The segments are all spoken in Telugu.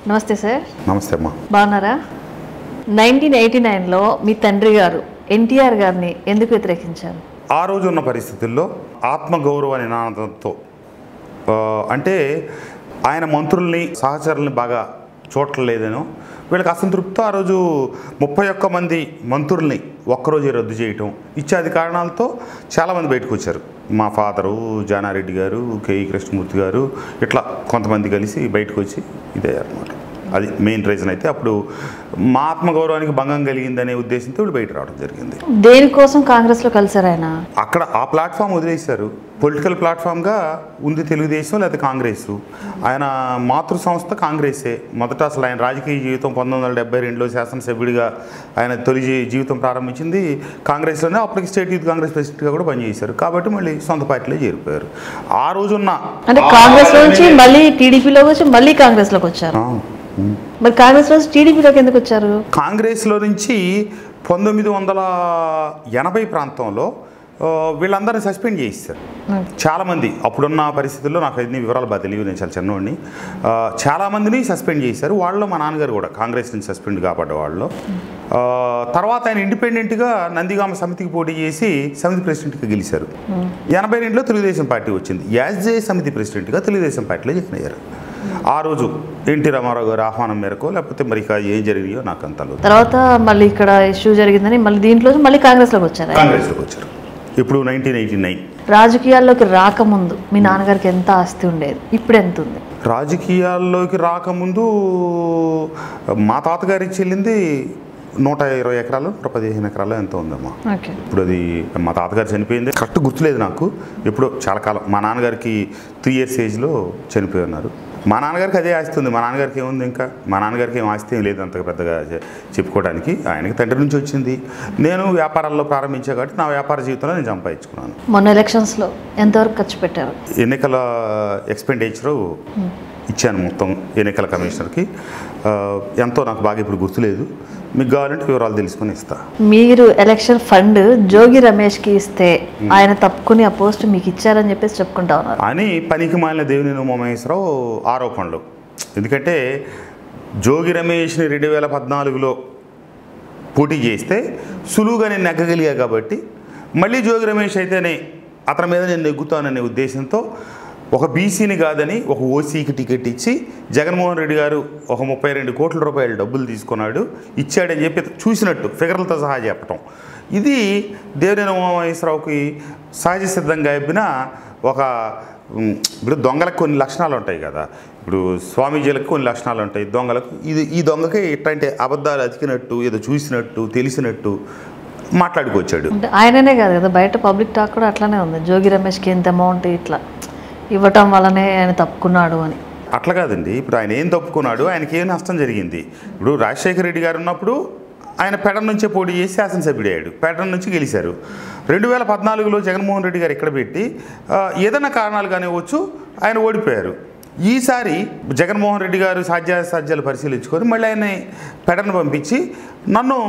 నమస్తే సార్ నమస్తే అమ్మా బాగున్నారా నైన్టీన్ ఎయిటీ నైన్లో మీ తండ్రి గారు ఎన్టీఆర్ గారిని ఎందుకు వ్యతిరేకించారు ఆ రోజు ఉన్న పరిస్థితుల్లో ఆత్మగౌరవ నినాదంతో ఆ, అంటే ఆయన మంత్రుల్ని సహచరుల్ని బాగా చూడలేదనో వీళ్ళకి అసంతృప్తితో ఆ రోజు ముప్పై ఒక్క మంది మంత్రుల్ని ఒక్కరోజే రద్దు చేయటం ఇత్యాది కారణాలతో చాలామంది బయటకు వచ్చారు మా ఫాదరు జానారెడ్డి గారు కేఈ కృష్ణమూర్తి గారు ఇట్లా కొంతమంది కలిసి బయటకు వచ్చి ఇదే అనమాట అది మెయిన్ రీజన్ అయితే అప్పుడు మా ఆత్మగౌరవానికి భంగం కలిగిందనే ఉద్దేశంతో వీళ్ళు బయట రావడం జరిగింది దేనికోసం కాంగ్రెస్లో కలిసారు ఆయన అక్కడ ఆ ప్లాట్ఫామ్ వదిలేశారు పొలిటికల్ ప్లాట్ఫామ్గా ఉంది తెలుగుదేశం లేదా కాంగ్రెస్ ఆయన మాతృ సంస్థ కాంగ్రెసే మొదట అసలు ఆయన రాజకీయ జీవితం పంతొమ్మిది వందల డెబ్బై రెండులో శాసనసభ్యుడిగా ఆయన తొలి జీ- జీవితం ప్రారంభించింది కాంగ్రెస్లోనే అప్పటికి స్టేట్ యూత్ కాంగ్రెస్ ప్రెసిడెంట్గా కూడా పనిచేశారు కాబట్టి మళ్ళీ సొంత పార్టీలో చేరిపోయారు ఆ రోజున్న అంటే కాంగ్రెస్ నుంచి మళ్ళీ టీడీపీలోకి వచ్చి మళ్ళీ కాంగ్రెస్లోకి వచ్చారు ఆ, ఉమ్. మరి కాంగ్రెస్ నుంచి టీడీపీలోకి ఎందుకు వచ్చారు కాంగ్రెస్లో నుంచి పంతొమ్మిది వందల ఎనభై ప్రాంతంలో ఆ, వీళ్ళందరినీ సస్పెండ్ చేయిస్తారు చాలామంది అప్పుడున్న పరిస్థితుల్లో నాకు అన్ని వివరాలు బాగా తెలియదు నేను చాలా చిన్నవాడిని ఆ, చాలామందిని సస్పెండ్ చేశారు వాళ్ళలో మా నాన్నగారు కూడా కాంగ్రెస్ నుంచి సస్పెండ్ కాబడ్డ వాళ్ళు ఆ, తర్వాత ఆయన ఇండిపెండెంట్గా నందిగామ సమితికి పోటీ చేసి సమితి ప్రెసిడెంట్గా గెలిచారు ఎనభై రెండులో తెలుగుదేశం పార్టీ వచ్చింది యాజ్ ఏ సమితి ప్రెసిడెంట్గా తెలుగుదేశం పార్టీలో జాయిన్ అయ్యారు ఆ రోజు ఎన్టీ రామారావు గారి ఆహ్వానం మేరకు లేకపోతే మరి ఇక ఏం జరిగినాయో నాకు అంత తెలియదు. తర్వాత మళ్ళీ ఇక్కడ ఇష్యూ జరిగిందని మళ్ళీ దీంట్లో మళ్ళీ కాంగ్రెస్లోకి వచ్చారు ఆయన. కాంగ్రెస్లోకి వచ్చారు ఇప్పుడు నైన్టీన్ ఎయిటీ నైన్ రాజకీయాల్లోకి రాకముందు మీ నాన్నగారికి ఎంత ఆస్తి ఉండేది ఇప్పుడు ఎంత ఉంది రాజకీయాల్లోకి రాకముందు మా తాతగారికి చెల్లింది నూట ఇరవై ఎకరాలు నూట పదిహేను ఎకరాలు ఎంత ఉందమ్మా ఓకే ఇప్పుడు అది మా తాతగారు చనిపోయింది కరెక్ట్ గుర్తులేదు నాకు ఎప్పుడో చాలా కాలం మా నాన్నగారికి త్రీ ఇయర్స్ ఏజ్లో చనిపోయి ఉన్నారు మా నాన్నగారికి అదే ఆస్తి ఉంది మా నాన్నగారికి ఏముంది ఇంకా మా నాన్నగారికి ఏం ఆస్తి ఏం లేదు అంత పెద్దగా చె- చెప్పుకోవడానికి ఆయనకి తండ్రి నుంచి వచ్చింది నేను వ్యాపారాల్లో ప్రారంభించా కాబట్టి నా వ్యాపార జీవితంలో నేను సంపాదించుకున్నాను మొన్న ఎలక్షన్స్లో ఎంతవరకు ఖర్చు పెట్టారు ఎన్నికల ఎక్స్పెండిచరు ఇచ్చాను మొత్తం ఎన్నికల కమిషనర్కి ఆ, ఎంతో నాకు బాగా ఇప్పుడు గుర్తులేదు మీకు కావాలంటే వివరాలు తెలుసుకొని ఇస్తా మీరు ఎలక్షన్ ఫండ్ జోగి రమేష్కి ఇస్తే ఆయన తప్పుకుని ఆ పోస్ట్ మీకు ఇచ్చారని చెప్పేసి చెప్పుకుంటా ఉన్నారు అని పనికి మాలిన దేవినేని ఉమామహేశ్వరరావు ఆరోపణలు ఎందుకంటే జోగి రమేష్ని రెండు వేల పద్నాలుగులో పోటీ చేస్తే సులువుగా నేను నెగ్గగలిగా కాబట్టి మళ్ళీ జోగి రమేష్ అయితేనే అతని మీద నేను నెగ్గుతాననే ఉద్దేశంతో ఒక బీసీని కాదని ఒక ఓసీకి టికెట్ ఇచ్చి జగన్మోహన్ రెడ్డి గారు ఒక ముప్పై రెండు కోట్ల రూపాయలు డబ్బులు తీసుకున్నాడు ఇచ్చాడని చెప్పి చూసినట్టు ఫిగర్లతో సహా చెప్పటం ఇది దేవినేని ఉమామహేశ్వరరావుకి సహజ సిద్ధంగా చెప్పిన ఒక ఉమ్, ఇప్పుడు దొంగలకు కొన్ని లక్షణాలు ఉంటాయి కదా ఇప్పుడు స్వామీజీలకు కొన్ని లక్షణాలు ఉంటాయి దొంగలకు ఇది ఈ దొంగకి ఇట్లాంటి అబద్ధాలు అతికినట్టు ఏదో చూసినట్టు తెలిసినట్టు మాట్లాడుకొచ్చాడు అంటే ఆయననే కాదు కదా బయట పబ్లిక్ టాక్ కూడా అట్లానే ఉంది జోగి రమేష్కి ఎంత అమౌంట్ ఇట్లా ఇవ్వటం వల్లనే ఆయన తప్పుకున్నాడు అని అట్లా కాదండి ఇప్పుడు ఆయన ఏం తప్పుకున్నాడు ఆయనకి ఏం నష్టం జరిగింది ఇప్పుడు రాజశేఖర రెడ్డి గారు ఉన్నప్పుడు ఆయన పెడన్ నుంచే పోటీ చేసి శాసనసభ్యుడు అయ్యాడు పెడన్ నుంచి గెలిచారు రెండు వేల పద్నాలుగులో జగన్మోహన్ రెడ్డి గారు ఇక్కడ పెట్టి ఆ, ఏదైనా కారణాలు కానివ్వచ్చు ఆయన ఓడిపోయారు ఈసారి జగన్మోహన్ రెడ్డి గారు సాధ్యాసాధ్యాలు పరిశీలించుకొని మళ్ళీ ఆయన్ని పెడను పంపించి నన్ను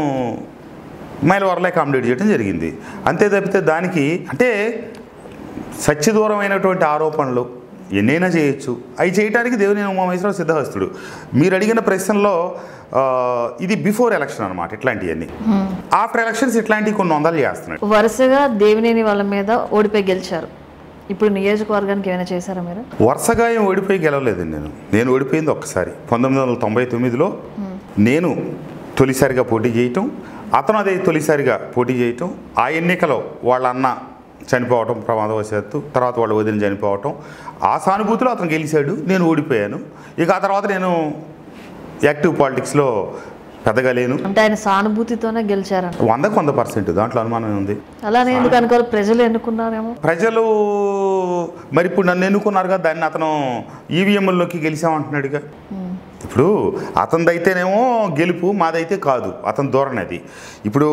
మైలవరలో అకామిడేట్ చేయడం జరిగింది అంతే తప్పితే దానికి అంటే సత్యదూరమైనటువంటి ఆరోపణలు ఎన్నైనా చేయొచ్చు అవి చేయడానికి దేవుని ఉమామేశ్వరరావు సిద్ధహస్తుడు మీరు అడిగిన ప్రశ్నలో ఆ, ఇది బిఫోర్ ఎలక్షన్ అనమాట ఇట్లాంటివన్నీ ఆఫ్టర్ ఎలక్షన్స్ ఇట్లాంటివి కొన్ని వందలు చేస్తున్నాడు వరుసగా దేవినేని వాళ్ళ మీద ఓడిపోయి గెలిచారు ఇప్పుడు నియోజకవర్గానికి ఏమైనా చేశారా మీరు వరుసగా ఏం ఓడిపోయి గెలవలేదండి నేను నేను ఓడిపోయింది ఒక్కసారి పంతొమ్మిది వందల తొంభై తొమ్మిదిలో నేను తొలిసారిగా పోటీ చేయటం అతను అదే తొలిసారిగా పోటీ చేయటం ఆ ఎన్నికలో వాళ్ళ అన్న చనిపోవటం ప్రమాదవశాత్తు తర్వాత వాళ్ళ వదిన చనిపోవటం ఆ సానుభూతిలో అతను గెలిచాడు నేను ఓడిపోయాను ఇక ఆ తర్వాత నేను యాక్టివ్ పాలిటిక్స్లో పెద్దగా లేను అంటే ఆయన సానుభూతితోనే గెలిచారంట వందకు వంద పర్సెంట్ దాంట్లో అనుమానం ఉంది అలానే ఎందుకు అనుకోవాలి ప్రజలు ఎన్నుకున్నారేమో ప్రజలు మరి ఇప్పుడు నన్ను ఎన్నుకున్నారుగా దాన్ని అతను ఈవీఎంలోకి గెలిచామంటున్నాడుగా ఇప్పుడు అతనిదైతేనేమో గెలుపు మాదైతే కాదు అతని ధోరణి అది ఇప్పుడు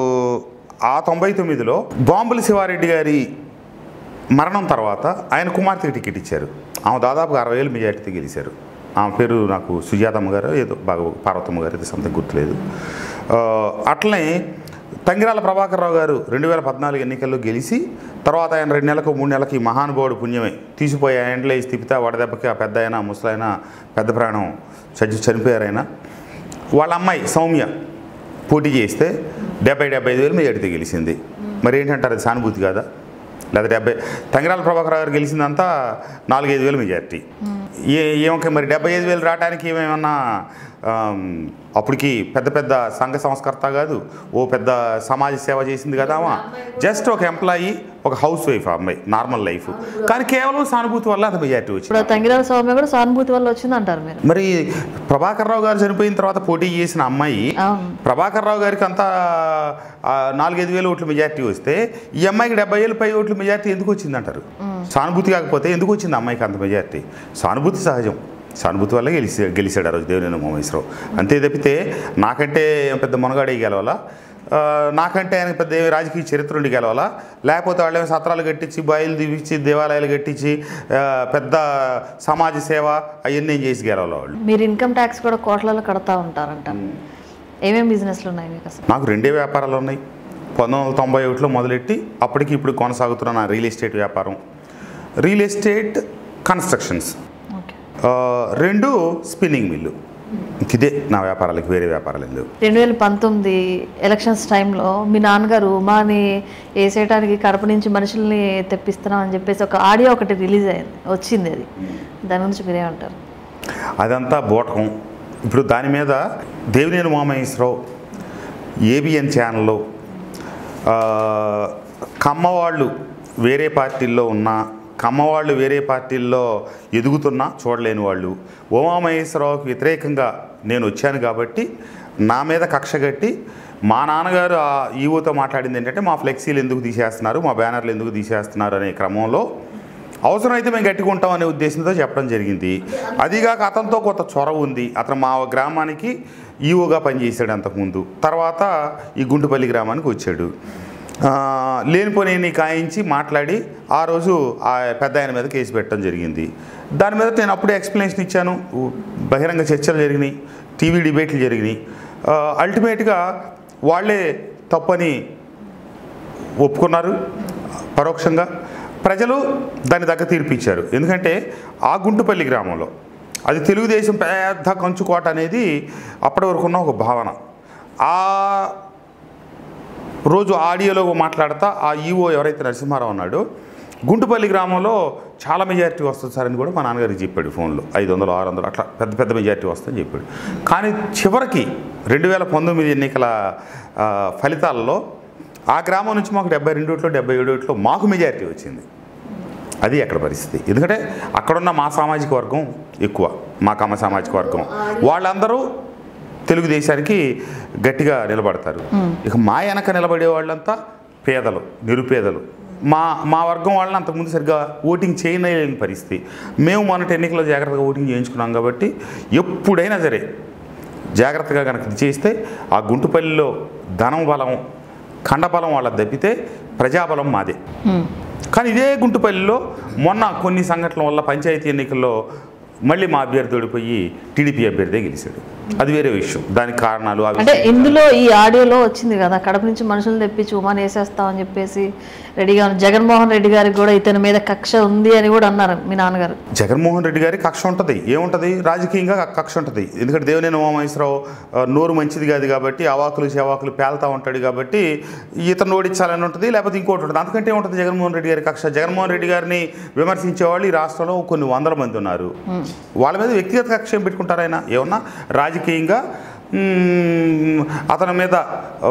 ఆ తొంభై తొమ్మిదిలో బాంబుల శివారెడ్డి గారి మరణం తర్వాత ఆయన కుమార్తెకి టికెట్ ఇచ్చారు ఆమె దాదాపుగా అరవై వేలు మెజార్టీతో గెలిచారు ఆమె పేరు నాకు సుజాతమ్మ గారు ఏదో బాగా పార్వతమ్మ గారు ఇది సంథింగ్ గుర్తులేదు ఆ, అట్లనే తంగిరాల ప్రభాకర్ రావు గారు రెండు వేల పద్నాలుగు ఎన్నికల్లో గెలిచి తర్వాత ఆయన రెండు నెలలకు మూడు నెలలకి ఈ మహానుభావుడు పుణ్యమే తీసిపోయి ఆ ఎండలో వేసి తిప్పితే ఆ వడదెబ్బకి ఆ పెద్ద అయినా ముసలైన పెద్ద ప్రాణం చచ్చి చనిపోయారు ఆయన వాళ్ళ అమ్మాయి సౌమ్య పోటీ చేస్తే డెబ్బై డెబ్బై ఐదు వేలు మెజార్టీతో గెలిచింది మరి ఏంటంటారు అది సానుభూతి కాదా లేదా డెబ్బై తంగిరాల ప్రభాకర్ రావు గారు గెలిచిందంతా నాలుగైదు వేలు మెజార్టీ ఏ ఏమక మరి డెబ్బై ఐదు వేలు రావడానికి ఏమేమన్నా ఆమ్, అప్పటికి పెద్ద పెద్ద సంఘ సంస్కర్త కాదు ఓ పెద్ద సమాజ సేవ చేసింది కదా ఆమె జస్ట్ ఒక ఎంప్లాయీ ఒక హౌస్ వైఫ్ ఆ అమ్మాయి నార్మల్ లైఫ్ కానీ కేవలం సానుభూతి వల్ల అంత మెజార్టీ వచ్చింది ఇప్పుడు తంగిరాల సౌమ్య కూడా సానుభూతి వల్ల వచ్చింది అంటారు మీరు మరి ప్రభాకర్ రావు గారు చనిపోయిన తర్వాత పోటీ చేసిన అమ్మాయి అవును ప్రభాకర్ రావు గారికి అంతా ఆ, నాలుగైదు వేలు ఓట్లు మెజార్టీ వస్తే ఈ అమ్మాయికి డెబ్బై వేలు పై ఓట్లు మెజార్టీ ఎందుకు వచ్చింది అంటారు సానుభూతి కాకపోతే ఎందుకు వచ్చింది అమ్మాయికి అంత మెజార్టీ సానుభూతి సహజం సానుభూతి వల్ల గెలిచి గెలిచాడు ఆ రోజు దేవినేని మోమేశ్వరరావు అంతే తప్పితే నాకంటే ఏం పెద్ద మునగాడి గెలవాలా ఆ, నాకంటే ఆయన పెద్ద ఏమి రాజకీయ చరిత్ర ఉండి గెలవాలా లేకపోతే వాళ్ళు ఏమో సత్రాలు కట్టించి బాయిలు దీవించి దేవాలయాలు కట్టించి ఆ, పెద్ద సమాజ సేవ అవన్నీ ఏం చేసి గెలవాలి వాళ్ళు మీరు ఇన్కమ్ ట్యాక్స్ కూడా కోట్లలో కడతా ఉంటారంట ఏమేమి బిజినెస్లు ఉన్నాయి మీకు అసలు నాకు రెండే వ్యాపారాలు ఉన్నాయి పంతొమ్మిది వందల తొంభై ఒకటిలో మొదలెట్టి అప్పటికి ఇప్పుడు కొనసాగుతున్న నా రియల్ ఎస్టేట్ వ్యాపారం రియల్ ఎస్టేట్ కన్స్ట్రక్షన్స్ ఓకే ఆ, రెండు స్పిన్నింగ్ మిల్లు ఇదే నా వ్యాపారాలకి వేరే వ్యాపారాలు ఏం లేవు రెండు వేల పంతొమ్మిది ఎలక్షన్స్ టైంలో మీ నాన్నగారు ఉమాని వేసేయడానికి కడప నుంచి మనుషుల్ని తెప్పిస్తున్నాం అని చెప్పేసి ఒక ఆడియో ఒకటి రిలీజ్ అయింది వచ్చింది అది దాని గురించి మీరేమంటారు అదంతా బోటకం ఇప్పుడు దాని మీద దేవినేని ఉమామహేశ్వరరావు ఏబిఎన్ ఛానల్లో ఆ, కమ్మవాళ్ళు వేరే పార్టీల్లో ఉన్న కమ్మవాళ్ళు వేరే పార్టీల్లో ఎదుగుతున్నా చూడలేని వాళ్ళు ఉమామహేశ్వరరావుకి వ్యతిరేకంగా నేను వచ్చాను కాబట్టి నా మీద కక్ష కట్టి మా నాన్నగారు ఆ ఈవోతో మాట్లాడింది ఏంటంటే మా ఫ్లెక్సీలు ఎందుకు తీసేస్తున్నారు మా బ్యానర్లు ఎందుకు తీసేస్తున్నారు అనే క్రమంలో అవసరమైతే మేము గట్టిగా అనే ఉద్దేశంతో చెప్పడం జరిగింది అదిగాక అతనితో కొంత చొరవ ఉంది అతను మా గ్రామానికి ఈవోగా పనిచేశాడు అంతకుముందు తర్వాత ఈ గుంటుపల్లి గ్రామానికి వచ్చాడు ఆ, లేనిపోని కాయించి మాట్లాడి ఆ రోజు ఆ పెద్ద ఆయన మీద కేసు పెట్టడం జరిగింది దాని మీద నేను అప్పుడే ఎక్స్ప్లెనేషన్ ఇచ్చాను ఉ- బహిరంగ చర్చలు జరిగినాయి టీవీ డిబేట్లు జరిగినాయి అల్టిమేట్గా వాళ్ళే తప్పని ఒప్పుకున్నారు పరోక్షంగా ప్రజలు దాన్ని దగ్గర తీర్పిచ్చారు ఎందుకంటే ఆ గుంటుపల్లి గ్రామంలో అది తెలుగుదేశం పెద్ద కంచుకోట అనేది అప్పటి వరకు ఉన్న ఒక భావన ఆ రోజు ఆడియోలో మాట్లాడతా ఆ ఈఓ ఎవరైతే నరసింహారావు ఉన్నాడో గుంటుపల్లి గ్రామంలో చాలా మెజారిటీ వస్తుంది సార్ అని కూడా మా నాన్నగారికి చెప్పాడు ఫోన్లో ఐదు వందలు ఆరు వందలు అట్లా పెద్ద పెద్ద మెజారిటీ వస్తుందని చెప్పాడు కానీ చివరికి రెండు వేల పంతొమ్మిది ఎన్నికల ఆ, ఫలితాల్లో ఆ గ్రామం నుంచి మాకు డెబ్బై రెండు ఓట్లు డెబ్బై ఏడు ఓట్లు మాకు మెజారిటీ వచ్చింది అది అక్కడ పరిస్థితి ఎందుకంటే అక్కడున్న మా సామాజిక వర్గం ఎక్కువ మా కమ్మ సామాజిక వర్గం వాళ్ళందరూ తెలుగుదేశానికి గట్టిగా నిలబడతారు ఇక మా వెనక నిలబడే వాళ్ళంతా పేదలు నిరుపేదలు మా మా వర్గం వాళ్ళని అంతకుముందు సరిగ్గా ఓటింగ్ చేయలేని పరిస్థితి మేము మొన్నటి ఎన్నికల్లో జాగ్రత్తగా ఓటింగ్ చేయించుకున్నాం కాబట్టి ఎప్పుడైనా సరే జాగ్రత్తగా కనుక ఇది చేస్తే ఆ గుంటుపల్లిలో ధనం బలం ఖండబలం వాళ్ళ దప్పితే ప్రజాబలం మాదే హ్మ్. కానీ ఇదే గుంటుపల్లిలో మొన్న కొన్ని సంఘటనల వల్ల పంచాయతీ ఎన్నికల్లో మళ్ళీ మా అభ్యర్థి ఓడిపోయి టీడీపీ అభ్యర్థి గెలిచాడు అది వేరే విషయం దానికి కారణాలు ఆ అంటే విషయం- ఇందులో ఈ ఆడియోలో వచ్చింది కదా కడప నుంచి మనుషులు తెప్పించి ఉమాని వేసేస్తామని చెప్పేసి రెడీగా ఉన్న జగన్మోహన్ రెడ్డి గారికి కూడా ఇతని మీద కక్ష ఉంది అని కూడా అన్నారు మీ నాన్నగారు జగన్మోహన్ రెడ్డి గారి కక్ష ఉంటుంది ఏముంటుంది రాజకీయంగా కక్ష ఉంటుంది ఎందుకంటే దేవినేని ఉమామహేశ్వరరావు ఆ, నోరు మంచిది కాదు కాబట్టి అవాకులు చెవాకులు పేలుతా ఉంటాడు కాబట్టి ఇతను ఓడించాలని ఉంటుంది లేకపోతే ఇంకోటి ఉంటుంది అంతకంటే ఏముంటుంది జగన్మోహన్ రెడ్డి గారి కక్ష జగన్మోహన్ రెడ్డి గారిని విమర్శించే వాళ్ళు ఈ రాష్ట్రంలో కొన్ని వందల మంది ఉన్నారు వాళ్ళ మీద వ్యక్తిగత కక్ష ఏం పెట్టుకుంటారు ఆయన ఏమన్నా రాజకీయంగా మ్మ్, అతని మీద ఆ,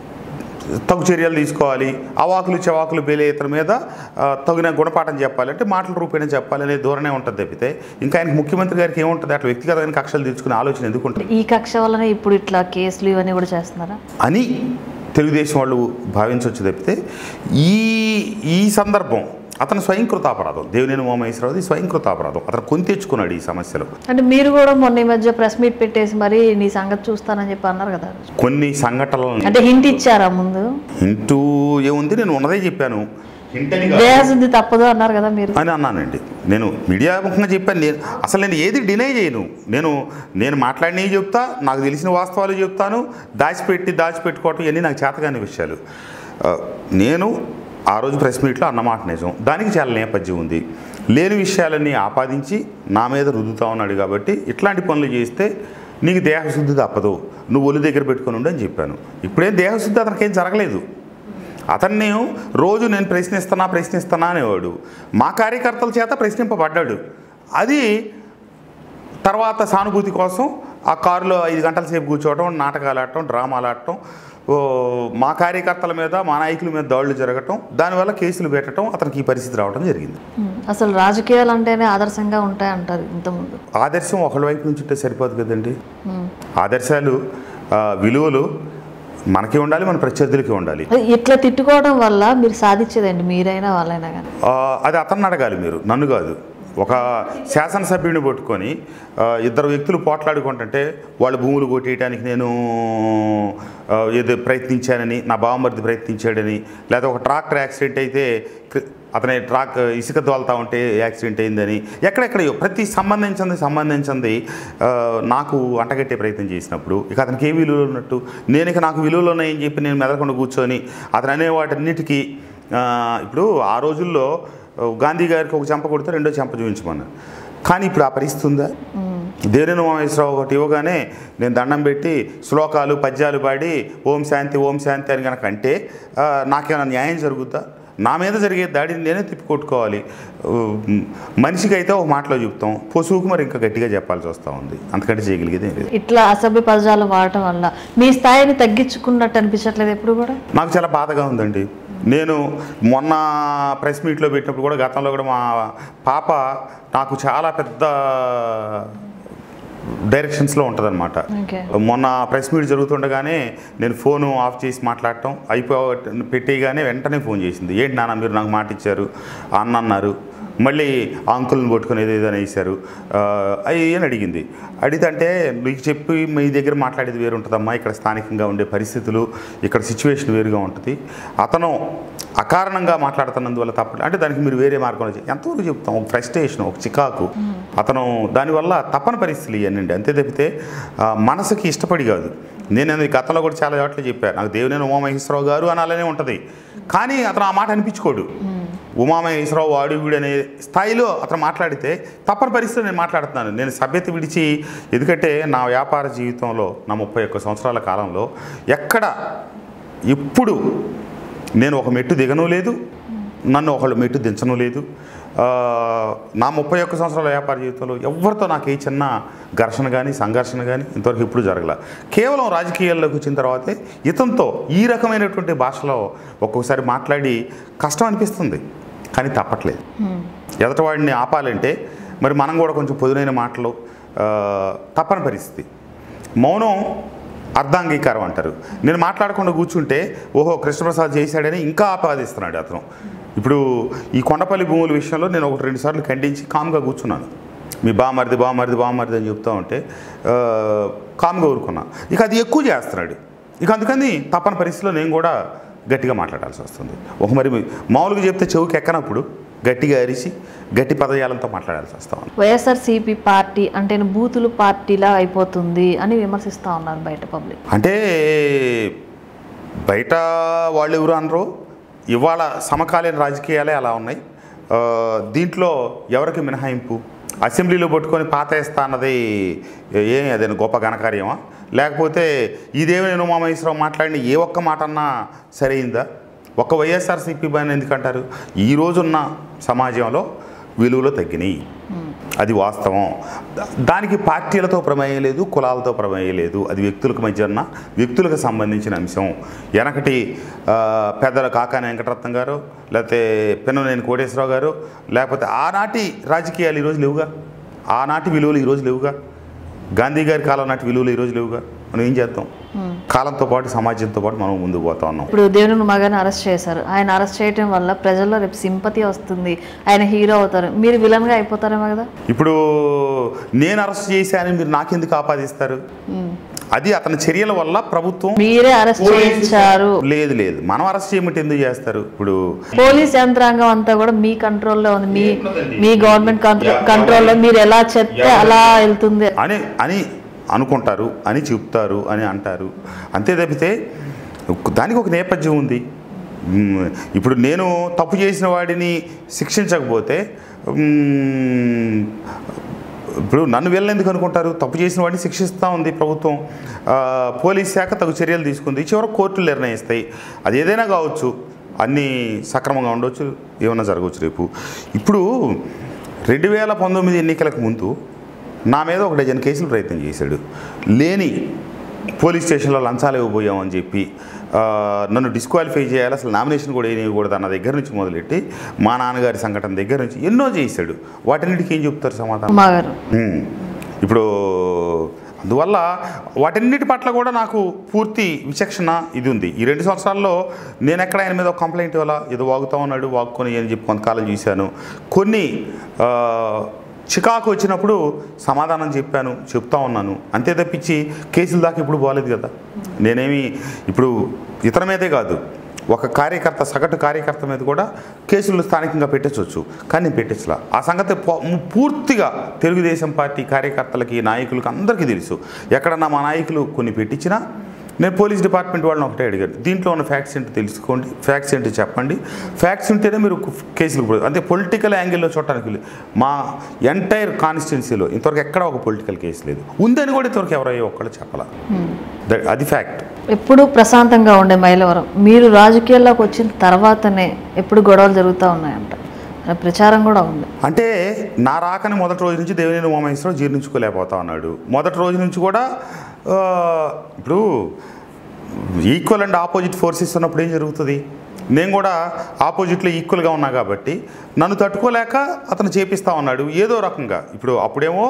తగు చర్యలు తీసుకోవాలి అవాకులు చెవాకులు పేలే ఇతని మీద ఆ, తగిన గుణపాఠం చెప్పాలి అంటే మాటల రూపేణ చెప్పాలి అనే ధోరణే ఉంటుంది తప్పితే ఇంకా ఆయనకు ముఖ్యమంత్రి గారికి ఏముంటుంది అట్లా వ్యక్తిగతమైన కక్షలు తీర్చుకునే ఆలోచన ఎందుకు ఉంటుంది ఈ కక్ష వల్లనే ఇప్పుడు ఇట్లా కేసులు ఇవన్నీ కూడా చేస్తున్నారా అని తెలుగుదేశం వాళ్ళు భావించవచ్చు తప్పితే ఈ ఈ సందర్భం అతను స్వయంకృత అపరాధం దేవినేని ఉమామహేశ్వరరావుది స్వయంకృత అపరాధం అతను కొని తెచ్చుకున్నాడు ఈ సమస్యలో అంటే మీరు కూడా మొన్న ఈ మధ్య ప్రెస్ మీట్ పెట్టేసి మరి నీ సంగతి చూస్తానని చెప్పి అన్నారు కదా కొన్ని సంఘటనలను అంటే హింట్ ఇచ్చారా ముందు ఇంటూ ఏముంది నేను ఉన్నదే చెప్పాను హింట్ అని కాదు. దేహశుద్ధి తప్పదు అన్నారు కదా మీరు అని అన్నానండి నేను మీడియా ముఖంగా చెప్పాను నేను అసలు నేను ఏది డినై చేయను నేను నేను మాట్లాడినవి చెప్తా నాకు తెలిసిన వాస్తవాలు చెప్తాను దాచిపెట్టి దాచిపెట్టుకోవటం ఇవన్నీ నాకు చేతగాని విషయాలు ఆ, నేను ఆ రోజు ప్రెస్ మీట్లో అన్నమాట నిజం దానికి చాలా నేపథ్యం ఉంది లేని విషయాలన్నీ ఆపాదించి నా మీద రుద్దుతా ఉన్నాడు కాబట్టి ఇట్లాంటి పనులు చేస్తే నీకు దేహశుద్ధి తప్పదు నువ్వు ఒళ్ళు దగ్గర పెట్టుకొని ఉండు అని చెప్పాను ఇప్పుడేం దేహశుద్ధి అతనికి ఏం జరగలేదు అతన్ని రోజు నేను ప్రశ్నిస్తున్నా ప్రశ్నిస్తున్నా అనేవాడు మా కార్యకర్తల చేత ప్రశ్నింపబడ్డాడు అది తర్వాత సానుభూతి కోసం ఆ కారులో ఐదు గంటల సేపు కూర్చోవడం నాటకాలు ఆడటం డ్రామాలు ఆడటం ఓ, మా కార్యకర్తల మీద మా నాయకుల మీద దాడులు జరగటం దానివల్ల కేసులు పెట్టడం అతనికి ఈ పరిస్థితి రావడం జరిగింది ఉమ్, అసలు రాజకీయాలు అంటేనే ఆదర్శంగా ఉంటాయి అంటారు ఇంతకుముందు ఆదర్శం ఒకళ్ళ వైపు నుంచి ఉంటే సరిపోదు కదండి ఉమ్. ఆదర్శాలు ఆ, విలువలు మనకి ఉండాలి మన ప్రత్యర్థులకి ఉండాలి అది ఇట్లా తిట్టుకోవడం వల్ల మీరు సాధించేదండి మీరైనా వాళ్ళైనా కానీ ఆ, అది అతన్ని అడగాలి మీరు నన్ను కాదు ఒక శాసనసభ్యుడిని పట్టుకొని ఆ, ఇద్దరు వ్యక్తులు పోట్లాడుకుంటుంటే వాళ్ళ భూములు కొట్టేయడానికి నేను ఆ, ఏదో ప్రయత్నించానని నా బావమరిది ప్రయత్నించాడని లేదా ఒక ట్రాక్టర్ యాక్సిడెంట్ అయితే క్రి- అతని ట్రాక్ ఇసుక దోలుతా ఉంటే యాక్సిడెంట్ అయిందని ఎక్కడెక్కడో ప్రతి సంబంధించింది సంబంధించింది ఆ, నాకు అంటగట్టే ప్రయత్నం చేసినప్పుడు ఇక అతనికి ఏ విలువలు ఉన్నట్టు నేను ఇక నాకు విలువలు ఉన్నాయని చెప్పి నేను మెదలకుండా కూర్చొని అతను అనే వాటన్నిటికీ ఆ, ఇప్పుడు ఆ రోజుల్లో గాంధీ గారికి ఒక చెంప కొడితే రెండో చెంప చూపించమన్నారు కానీ ఇప్పుడు ఆ పరిస్థితి ఉందా దేవినేని ఉమామేశ్వరరావు ఒకటి ఇవ్వగానే నేను దండం పెట్టి శ్లోకాలు పద్యాలు పాడి ఓం శాంతి ఓం శాంతి అని కనుక అంటే ఆ, నాకేమైనా న్యాయం జరుగుద్దా నా మీద జరిగే దాడిని నేనే తిప్పి కొట్టుకోవాలి ఉమ్, మనిషికి అయితే ఒక మాటలో చెప్తాం పశువుకు మరి ఇంకా గట్టిగా చెప్పాల్సి వస్తూ ఉంది అంతకంటే చేయగలిగేది ఏం లేదు ఇట్లా అసభ్య పదజాలం వాడటం వల్ల మీ స్థాయిని తగ్గించుకున్నట్టు అనిపించట్లేదు ఎప్పుడు కూడా నాకు చాలా బాధగా ఉందండి నేను మొన్న ప్రెస్ మీట్లో పెట్టినప్పుడు కూడా గతంలో కూడా మా పాప నాకు చాలా పెద్ద డైరెక్షన్స్లో ఉంటుందన్నమాట ఓకే మొన్న ప్రెస్ మీట్ జరుగుతుండగానే నేను ఫోను ఆఫ్ చేసి మాట్లాడటం అయిపో పెట్టేయగానే వెంటనే ఫోన్ చేసింది ఏంటి నాన్న మీరు నాకు మాట ఇచ్చారు అన్న అన్నారు మళ్ళీ ఆ అంకుల్ని పట్టుకొని ఏదో ఏదో వేసారు అవి అని అడిగింది అడిగితే అంటే మీకు చెప్పి మీ దగ్గర మాట్లాడేది వేరు ఉంటుందమ్మా ఇక్కడ స్థానికంగా ఉండే పరిస్థితులు ఇక్కడ సిచ్యువేషన్ వేరుగా ఉంటుంది అతను అకారణంగా మాట్లాడుతున్నందువల్ల తప్ప అంటే దానికి మీరు వేరే మార్గంలో చే- ఎంతవరకు చెప్తాం ఒక ఫ్రస్ట్రేషన్ ఒక చికాకు అతను దానివల్ల తప్పని పరిస్థితులు ఇవన్నీ అంతే తప్పితే ఆ, మనసుకి ఇష్టపడి కాదు నేను అది గతంలో కూడా చాలా చోట్ల చెప్పాను నాకు దేవినేని ఉమామహేశ్వరరావు గారు అని అలానే ఉంటుంది కానీ అతను ఆ మాట అనిపించుకోడు ఉమామహేశ్వరరావు వాడు వీడు అనే స్థాయిలో అతను మాట్లాడితే తప్పని పరిస్థితులు నేను మాట్లాడుతున్నాను నేను సభ్యత విడిచి ఎందుకంటే నా వ్యాపార జీవితంలో నా ముప్పై ఒక్క సంవత్సరాల కాలంలో ఎక్కడ ఎప్పుడు నేను ఒక మెట్టు దిగను లేదు నన్ను ఒకళ్ళు మెట్టు దించను లేదు ఆ, నా ముప్పై ఒక్క సంవత్సరాల వ్యాపార జీవితంలో ఎవరితో నాకు ఏ చిన్న ఘర్షణ కానీ సంఘర్షణ కానీ ఇంతవరకు ఎప్పుడు జరగల కేవలం రాజకీయాల్లోకి వచ్చిన తర్వాతే ఇతనితో ఈ రకమైనటువంటి భాషలో ఒక్కొక్కసారి మాట్లాడి కష్టం అనిపిస్తుంది కానీ తప్పట్లేదు ఎదటవాడిని ఆపాలంటే మరి మనం కూడా కొంచెం పొదునైన మాటలు ఆ, తప్పని పరిస్థితి మౌనం అర్ధాంగీకారం అంటారు నేను మాట్లాడకుండా కూర్చుంటే ఓహో కృష్ణప్రసాద్ చేశాడని ఇంకా ఆపాదిస్తున్నాడు అతను ఇప్పుడు ఈ కొండపల్లి భూముల విషయంలో నేను ఒకటి రెండు సార్లు ఖండించి కామ్గా కూర్చున్నాను మీ బామరిది బామరిది బామరిది అని చెప్తా ఉంటే ఆ, కామ్గా ఊరుకున్నా ఇక అది ఎక్కువ చేస్తున్నాడు ఇక అందుకని తప్పని పరిస్థితిలో నేను కూడా గట్టిగా మాట్లాడాల్సి వస్తుంది ఒక మరి మామూలుగా చెప్తే చెవుకి ఎక్కనప్పుడు గట్టిగా అరిచి గట్టి పదజాలంతో మాట్లాడాల్సి వస్తా ఉంది వైఎస్ఆర్సీపీ పార్టీ అంటే బూతులు పార్టీలా అయిపోతుంది అని విమర్శిస్తూ ఉన్నారు బయట పబ్లిక్ అంటే బయట వాళ్ళు ఎవరు అనరు ఇవాళ సమకాలీన రాజకీయాలే అలా ఉన్నాయి ఆ, దీంట్లో ఎవరికి మినహాయింపు అసెంబ్లీలో పట్టుకొని పాతేస్తా అన్నది ఏం అదేనా గొప్ప ఘనకార్యమా లేకపోతే ఇదేమి ఉమామహేశ్వరరావు మాట్లాడిన ఏ ఒక్క మాట అన్నా సరైందా ఒక్క వైఎస్ఆర్సీపీ బాని ఎందుకంటారు ఈ రోజున్న సమాజంలో విలువలు తగ్గినాయి అది వాస్తవం దా- దానికి పార్టీలతో ప్రమేయం లేదు కులాలతో ప్రమేయం లేదు అది వ్యక్తులకు మధ్య ఉన్న వ్యక్తులకు సంబంధించిన అంశం వెనకటి ఆ, పెద్దల కాకాని వెంకటరత్నం గారు లేకపోతే పిన్ననేని కోటేశ్వరరావు గారు లేకపోతే ఆనాటి రాజకీయాలు ఈరోజు లేవుగా ఆనాటి విలువలు ఈరోజు లేవుగా గాంధీ గారి కాలం నాటి విలువలు ఈరోజు లేవుగా మనం ఏం చేద్దాం కాలంతో పాటు సమాజంతో పాటు మనం ముందుకు పోతా ఉన్నాం ఇప్పుడు దేవుని మగని అరెస్ట్ చేశారు ఆయన అరెస్ట్ చేయడం వల్ల ప్రజల్లో రేపు సింపతి వస్తుంది ఆయన హీరో అవుతారు మీరు విలన్గా అయిపోతారేమో కదా ఇప్పుడు నేను అరెస్ట్ చేశానని మీరు నాకెందుకు ఆపాదిస్తారు అది అతని చర్యల వల్ల ప్రభుత్వం మీరే అరెస్ట్ చేయించారు లేదు లేదు మనం అరెస్ట్ చేయమంటే ఎందుకు చేస్తారు ఇప్పుడు పోలీస్ యంత్రాంగం అంతా కూడా మీ కంట్రోల్లో ఉంది మీ మీ గవర్నమెంట్ కంట్రోల్లో మీరు ఎలా చెప్తే అలా వెళ్తుంది అని అని అనుకుంటారు అని చెప్తారు అని అంటారు అంతే తప్పితే దానికి ఒక నేపథ్యం ఉంది మ్, ఇప్పుడు నేను తప్పు చేసిన వాడిని శిక్షించకపోతే మ్, ఇప్పుడు నన్ను వీళ్ళని ఎందుకు అనుకుంటారు తప్పు చేసిన వాడిని శిక్షిస్తూ ఉంది ప్రభుత్వం ఆ, పోలీస్ శాఖ తగు చర్యలు తీసుకుంది చివరికి కోర్టులు నిర్ణయిస్తాయి అది ఏదైనా కావచ్చు అన్నీ సక్రమంగా ఉండొచ్చు ఏమన్నా జరగవచ్చు రేపు ఇప్పుడు రెండు వేల పంతొమ్మిది ఎన్నికలకు ముందు నా మీద ఒక డజన్ కేసులు ప్రయత్నం చేశాడు లేని పోలీస్ స్టేషన్లో లంచాలు ఇవ్వబోయామని చెప్పి ఆ, నన్ను డిస్క్వాలిఫై చేయాలి అసలు నామినేషన్ కూడా వేయకూడదు అన్న దగ్గర నుంచి మొదలెట్టి మా నాన్నగారి సంఘటన దగ్గర నుంచి ఎన్నో చేశాడు వాటన్నిటికీ ఏం చెప్తారు సమాధానం ఉమా గారు ఉమ్. ఇప్పుడు అందువల్ల వాటన్నిటి పట్ల కూడా నాకు పూర్తి విచక్షణ ఇది ఉంది ఈ రెండు సంవత్సరాల్లో నేను ఎక్కడ ఆయన మీద ఒక కంప్లైంట్ ఇవ్వాలా ఏదో వాగుతా ఉన్నాడు వాగుకొని అని చెప్పి కొంతకాలం చూశాను కొన్ని ఆ, చికాకు వచ్చినప్పుడు సమాధానం చెప్పాను చెప్తా ఉన్నాను అంతే తప్పించి కేసుల దాకా ఇప్పుడు పోలేదు కదా నేనేమి ఇప్పుడు ఇతర మీదే కాదు ఒక కార్యకర్త సగటు కార్యకర్త మీద కూడా కేసులు స్థానికంగా పెట్టచ్చు కానీ నేను పెట్టచ్చలా ఆ సంగతి పూ- పూర్తిగా తెలుగుదేశం పార్టీ కార్యకర్తలకి నాయకులకి అందరికీ తెలుసు ఎక్కడన్నా మా నాయకులు కొన్ని పెట్టించినా నేను పోలీస్ డిపార్ట్మెంట్ వాళ్ళని ఒకటే అడిగాను దీంట్లో ఉన్న ఫ్యాక్ట్స్ ఏంటో తెలుసుకోండి ఫ్యాక్ట్స్ ఏంటో చెప్పండి ఫ్యాక్ట్స్ ఉంటేనే మీరు కేసులు పోదు అంటే పొలిటికల్ యాంగిల్లో చూడటానికి లేదు. మా ఎంటైర్ కాన్స్టిట్యున్సీలో ఇంతవరకు ఎక్కడ ఒక పొలిటికల్ కేసు లేదు ఉందని కూడా ఇంతవరకు ఎవరయ్యో ఒక్కళ్ళు చెప్పాల అది ఫ్యాక్ట్ ఎప్పుడు ప్రశాంతంగా ఉండే మైలవరం మీరు రాజకీయాల్లోకి వచ్చిన తర్వాతనే ఎప్పుడు గొడవలు జరుగుతూ ఉన్నాయంట అనే ప్రచారం కూడా ఉంది అంటే నా రాకని మొదటి రోజు నుంచి దేవినేని ఉమామహేశ్వరరావు జీర్ణించుకోలేకపోతా ఉన్నాడు మొదటి రోజు నుంచి కూడా ఆ, ఇప్పుడు ఈక్వల్ అండ్ ఆపోజిట్ ఫోర్సెస్ ఉన్నప్పుడు ఏం జరుగుతుంది నేను కూడా ఆపోజిట్లో ఈక్వల్గా ఉన్నా కాబట్టి నన్ను తట్టుకోలేక అతను చేపిస్తా ఉన్నాడు ఏదో రకంగా ఇప్పుడు అప్పుడేమో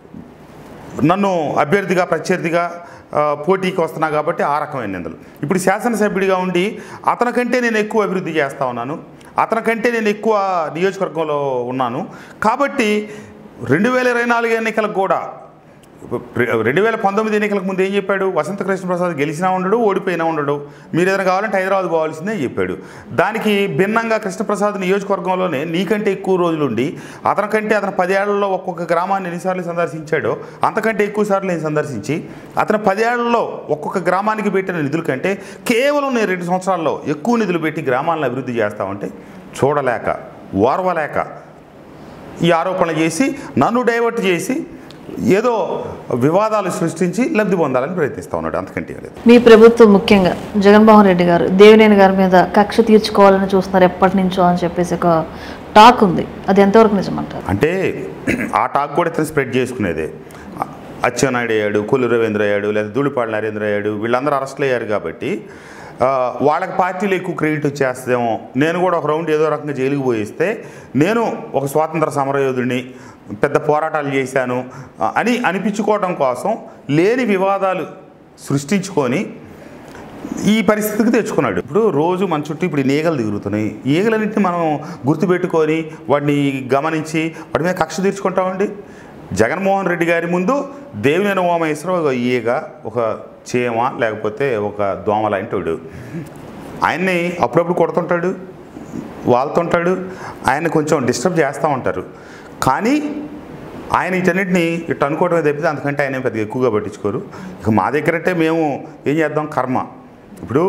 నన్ను అభ్యర్థిగా ప్రత్యర్థిగా ఆ, పోటీకి వస్తున్నా కాబట్టి ఆ రకమైన నిందలు ఇప్పుడు శాసనసభ్యుడిగా ఉండి అతనికంటే నేను ఎక్కువ అభివృద్ధి చేస్తా ఉన్నాను అతనికంటే నేను ఎక్కువ నియోజకవర్గంలో ఉన్నాను కాబట్టి రెండు వేల ఇరవై నాలుగు ఎన్నికలకు కూడా రెండు వేల పంతొమ్మిది ఎన్నికలకు ముందు ఏం చెప్పాడు వసంత కృష్ణ ప్రసాద్ గెలిచినా ఉండడు ఓడిపోయినా ఉండడు మీరు ఏదైనా కావాలంటే హైదరాబాద్ పోవాల్సిందే అని చెప్పాడు దానికి భిన్నంగా కృష్ణప్రసాద్ నియోజకవర్గంలోనే నీకంటే ఎక్కువ రోజులుండి అతనికంటే అతను పదేళ్లలో ఒక్కొక్క గ్రామాన్ని ఎన్నిసార్లు సందర్శించాడో అంతకంటే ఎక్కువ సార్లు నేను సందర్శించి అతను పదేళ్లలో ఒక్కొక్క గ్రామానికి పెట్టిన నిధుల కంటే కేవలం నేను రెండు సంవత్సరాల్లో ఎక్కువ నిధులు పెట్టి గ్రామాలను అభివృద్ధి చేస్తామంటే చూడలేక ఓర్వలేక ఈ ఆరోపణలు చేసి నన్ను డైవర్ట్ చేసి ఏదో వివాదాలు సృష్టించి లబ్ధి పొందాలని ప్రయత్నిస్తూ ఉన్నాడు అంతకంటే ఏం లేదు మీ ప్రభుత్వం ముఖ్యంగా జగన్మోహన్ రెడ్డి గారు దేవినేని గారి మీద కక్ష తీర్చుకోవాలని చూస్తున్నారు ఎప్పటి నుంచో అని చెప్పేసి ఒక టాక్ ఉంది అది ఎంతవరకు నిజమంటారు అంటే ఆ టాక్ కూడా ఇతను స్ప్రెడ్ చేసుకునేదే అచ్చెన్నాయుడు అయ్యాడు కొల్లు రవీంద్ర అయ్యాడు లేదా ధూళిపాడు నరేంద్ర అయ్యాడు వీళ్ళందరూ అరెస్ట్లు అయ్యారు కాబట్టి ఆ, వాళ్ళకి పార్టీలో ఎక్కువ క్రెడిట్ వచ్చేస్తేమో నేను కూడా ఒక రౌండ్ ఏదో రకంగా జైలుకి పోయిస్తే నేను ఒక స్వాతంత్ర సమరయోధుడిని పెద్ద పోరాటాలు చేశాను ఆ, అని అనిపించుకోవడం కోసం లేని వివాదాలు సృష్టించుకొని ఈ పరిస్థితికి తెచ్చుకున్నాడు ఇప్పుడు రోజు మన చుట్టూ ఇప్పుడు ఈ ఈగలు తిరుగుతున్నాయి ఈ ఈగలన్నింటినీ మనం గుర్తుపెట్టుకొని వాటిని గమనించి వాటి మీద కక్ష తీర్చుకుంటామండి జగన్మోహన్ రెడ్డి గారి ముందు దేవినేని ఉమామహేశ్వరరావు ఒక ఈగ ఒక చీమ లేకపోతే ఒక దోమ లాంటివాడు ఆయన్ని అప్పుడప్పుడు కొడుతుంటాడు వాళ్తుంటాడు ఆయన కొంచెం డిస్టర్బ్ చేస్తూ ఉంటారు కానీ ఆయన వీటన్నిటిని ఇట్లా అనుకోవడమే తప్పితే అంతకంటే ఆయన ఏం పెద్దగా ఎక్కువగా పట్టించుకోరు ఇక మా దగ్గరంటే మేము ఏం చేద్దాం కర్మ ఇప్పుడు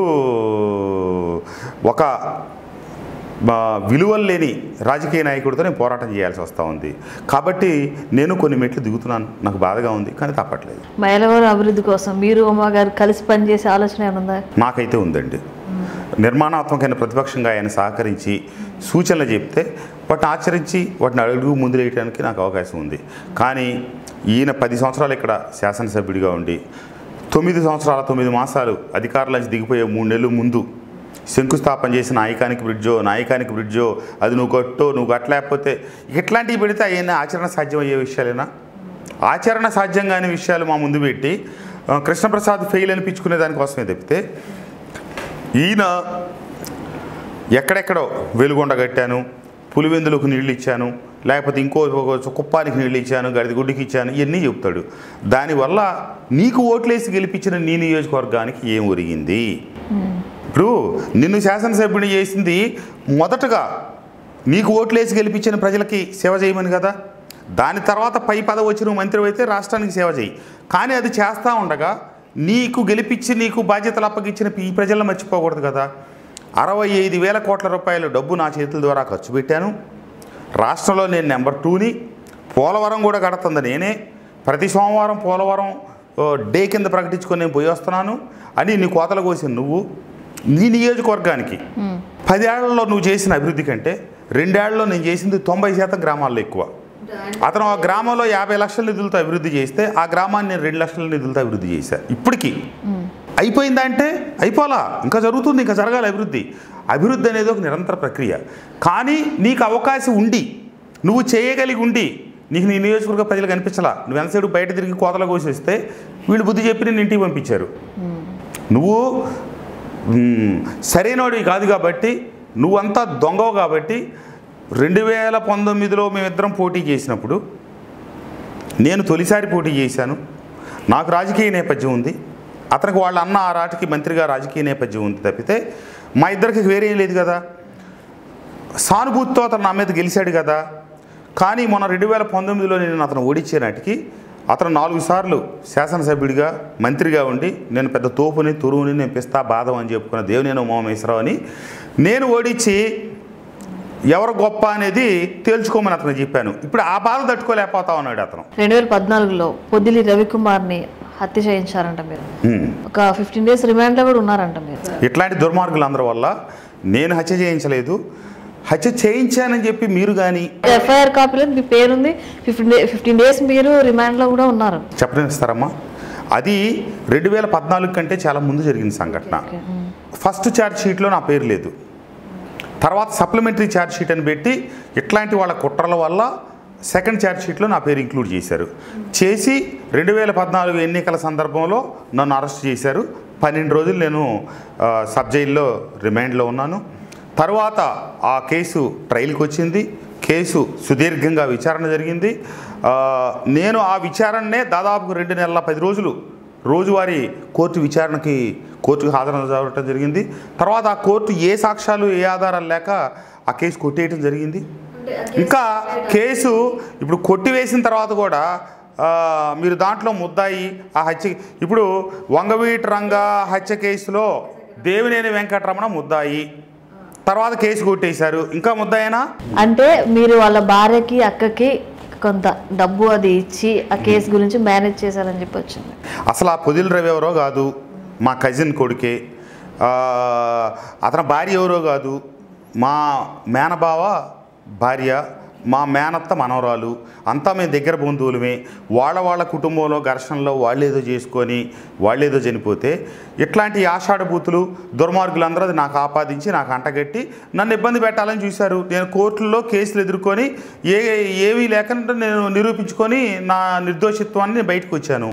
ఒక మా విలువలు లేని రాజకీయ నాయకుడితో నేను పోరాటం చేయాల్సి వస్తూ ఉంది కాబట్టి నేను కొన్ని మెట్లు దిగుతున్నాను నాకు బాధగా ఉంది కానీ తప్పట్లేదు మైలవరం అభివృద్ధి కోసం మీరు ఉమా గారు కలిసి పనిచేసే ఆలోచన ఏమైనా ఉందా నాకైతే ఉందండి నిర్మాణాత్మకమైన ప్రతిపక్షంగా ఆయన సహకరించి సూచనలు చెప్తే వాటిని ఆచరించి వాటిని అడుగు ముందు వేయడానికి నాకు అవకాశం ఉంది కానీ ఈయన పది సంవత్సరాలు ఇక్కడ శాసనసభ్యుడిగా ఉండి తొమ్మిది సంవత్సరాల తొమ్మిది మాసాలు అధికారుల నుంచి దిగిపోయే మూడు నెలలు ముందు శంకుస్థాపన చేసిన నాయకానికి బ్రిడ్జో నాయకానికి బ్రిడ్జో అది నువ్వు కొట్టో నువ్వు కట్టలేకపోతే ఇట్లాంటివి పెడితే ఆయన ఆచరణ సాధ్యం అయ్యే విషయాలేనా ఆచరణ సాధ్యం కాని విషయాలు మా ముందు పెట్టి ఆ, కృష్ణప్రసాద్ ఫెయిల్ అనిపించుకునే దానికోసమే తప్పితే ఈయన ఎక్కడెక్కడో వెలుగొండ కట్టాను పులివెందులకు నీళ్ళు ఇచ్చాను లేకపోతే ఇంకో ఒక కుప్పానికి నీళ్ళు ఇచ్చాను గడిది గుడ్డికి ఇచ్చాను ఇవన్నీ చెప్తాడు దానివల్ల నీకు ఓట్లేసి గెలిపించిన నీ నియోజకవర్గానికి ఏం ఒరిగింది ఇప్పుడు నిన్ను శాసనసభ్యుని చేసింది మొదటగా నీకు ఓట్లేసి గెలిపించిన ప్రజలకి సేవ చేయమని కదా దాని తర్వాత పై పదవి వచ్చి నువ్వు మంత్రి అయితే రాష్ట్రానికి సేవ చేయి కానీ అది చేస్తూ ఉండగా నీకు గెలిపించి నీకు బాధ్యతలు అప్పగించిన ఈ ప్రజలను మర్చిపోకూడదు కదా అరవై ఐదు వేల కోట్ల రూపాయలు డబ్బు నా చేతుల ద్వారా ఖర్చు పెట్టాను రాష్ట్రంలో నేను నెంబర్ టూని పోలవరం కూడా కడుతుంది నేనే ప్రతి సోమవారం పోలవరం ఓ, డే కింద ప్రకటించుకొని నేను పోయి వస్తున్నాను అని నీ కోతలు కోసిన నువ్వు నీ నియోజకవర్గానికి పదేళ్లలో నువ్వు చేసిన అభివృద్ధి కంటే రెండేళ్లలో నేను చేసింది తొంభై శాతం గ్రామాల్లో ఎక్కువ అతను ఆ గ్రామంలో యాభై లక్షల నిధులతో అభివృద్ధి చేస్తే ఆ గ్రామాన్ని నేను రెండు లక్షల నిధులతో అభివృద్ధి చేశాను ఇప్పటికీ అయిపోయిందా అంటే అయిపోలా ఇంకా జరుగుతుంది ఇంకా జరగాలి అభివృద్ధి అభివృద్ధి అనేది ఒక నిరంతర ప్రక్రియ కానీ నీకు అవకాశం ఉండి నువ్వు చేయగలిగి ఉండి నీకు నీ నియోజకవర్గ ప్రజలు కనిపించలా నువ్వు ఎంతసేపు బయట తిరిగి కోతలు కోసేస్తే వీళ్ళు బుద్ధి చెప్పి నేను ఇంటికి పంపించారు నువ్వు మ్, సరైనవాడివి కాదు కాబట్టి నువ్వంతా దొంగవు కాబట్టి రెండు వేల పంతొమ్మిదిలో మేమిద్దరం పోటీ చేసినప్పుడు నేను తొలిసారి పోటీ చేశాను నాకు రాజకీయ నేపథ్యం ఉంది అతనికి వాళ్ళ అన్న ఆ రాటికి మంత్రిగా రాజకీయ నేపథ్యం ఉంది తప్పితే మా ఇద్దరికి వేరే ఏం లేదు కదా సానుభూతితో అతను నా మీద గెలిచాడు కదా కానీ మొన్న రెండు వేల పంతొమ్మిదిలో నేను అతను ఓడించే నాటికి అతను నాలుగు సార్లు శాసనసభ్యుడిగా మంత్రిగా ఉండి నేను పెద్ద తోపుని తురువుని నేను పిస్తా బాధం అని చెప్పుకున్న దేవినేని ఉమామేశ్వరరావు అని నేను ఓడించి ఎవరు గొప్ప అనేది తేల్చుకోమని అతను చెప్పాను ఇప్పుడు ఆ బాధ తట్టుకోలేకపోతా ఉన్నాడు అతను రెండు వేల పద్నాలుగులో పొద్దులి రవికుమార్ని హత్య చేయించారంట మీరు ఉమ్. ఒక ఫిఫ్టీన్ డేస్ రిమాండ్లో కూడా ఉన్నారంట మీరు ఇట్లాంటి దుర్మార్గులందరి వల్ల నేను హత్య చేయించలేదు హత్య చేయించానని చెప్పి మీరు కానీ ఎఫ్ఐఆర్ కాపీలో మీ పేరుంది ఫిఫ్టీన్ డే ఫిఫ్టీన్ డేస్ మీరు రిమాండ్లో కూడా ఉన్నారు చెప్పనిస్తారమ్మా అది రెండు వేల పద్నాలుగు కంటే చాలా ముందు జరిగిన సంఘటన ఫస్ట్ ఛార్జ్ షీట్లో నా పేరు లేదు తర్వాత సప్లిమెంటరీ ఛార్జ్ షీట్ అని పెట్టి ఇట్లాంటి వాళ్ళ కుట్రల వల్ల సెకండ్ ఛార్జ్ షీట్లో నా పేరు ఇంక్లూడ్ చేశారు చేసి రెండు వేల పద్నాలుగు ఎన్నికల సందర్భంలో నన్ను అరెస్ట్ చేశారు పన్నెండు రోజులు నేను ఆ, సబ్ జైల్లో రిమాండ్లో ఉన్నాను తర్వాత ఆ కేసు ట్రయల్కి వచ్చింది కేసు సుదీర్ఘంగా విచారణ జరిగింది ఆ, నేను ఆ విచారణనే దాదాపు రెండు నెలల పది రోజులు రోజువారీ కోర్టు విచారణకి కోర్టుకు హాజరవడం జరిగింది తర్వాత ఆ కోర్టు ఏ సాక్ష్యాలు ఏ ఆధారాలు లేక ఆ కేసు కొట్టేయటం జరిగింది ఇంకా కేసు ఇప్పుడు కొట్టివేసిన తర్వాత కూడా ఆ, మీరు దాంట్లో ముద్దాయి ఆ హత్య ఇప్పుడు వంగవీటి రంగా హత్య కేసులో దేవినేని వెంకటరమణ ముద్దాయి తర్వాత కేసు కొట్టేశారు ఇంకా ముద్దాయేనా అంటే మీరు వాళ్ళ భార్యకి అక్కకి కొంత డబ్బు అది ఇచ్చి ఆ కేసు గురించి మేనేజ్ చేశారని చెప్పి వచ్చింది అసలు ఆ పొదిల రవి ఎవరో కాదు మా కజిన్ కొడుకే ఆ, అతని భార్య ఎవరో కాదు మా మేనబావ భార్య మా మేనత్త మనవరాలు అంతా మేము దగ్గర బంధువులమే వాళ్ళ వాళ్ళ కుటుంబంలో ఘర్షణలో వాళ్ళేదో చేసుకొని వాళ్ళేదో చనిపోతే ఇట్లాంటి ఆషాఢభూతులు దుర్మార్గులందరూ అది నాకు ఆపాదించి నాకు అంటగట్టి నన్ను ఇబ్బంది పెట్టాలని చూశారు నేను కోర్టుల్లో కేసులు ఎదుర్కొని ఏ ఏమీ లేకుండా నేను నిరూపించుకొని నా నిర్దోషిత్వాన్ని నేను బయటకు వచ్చాను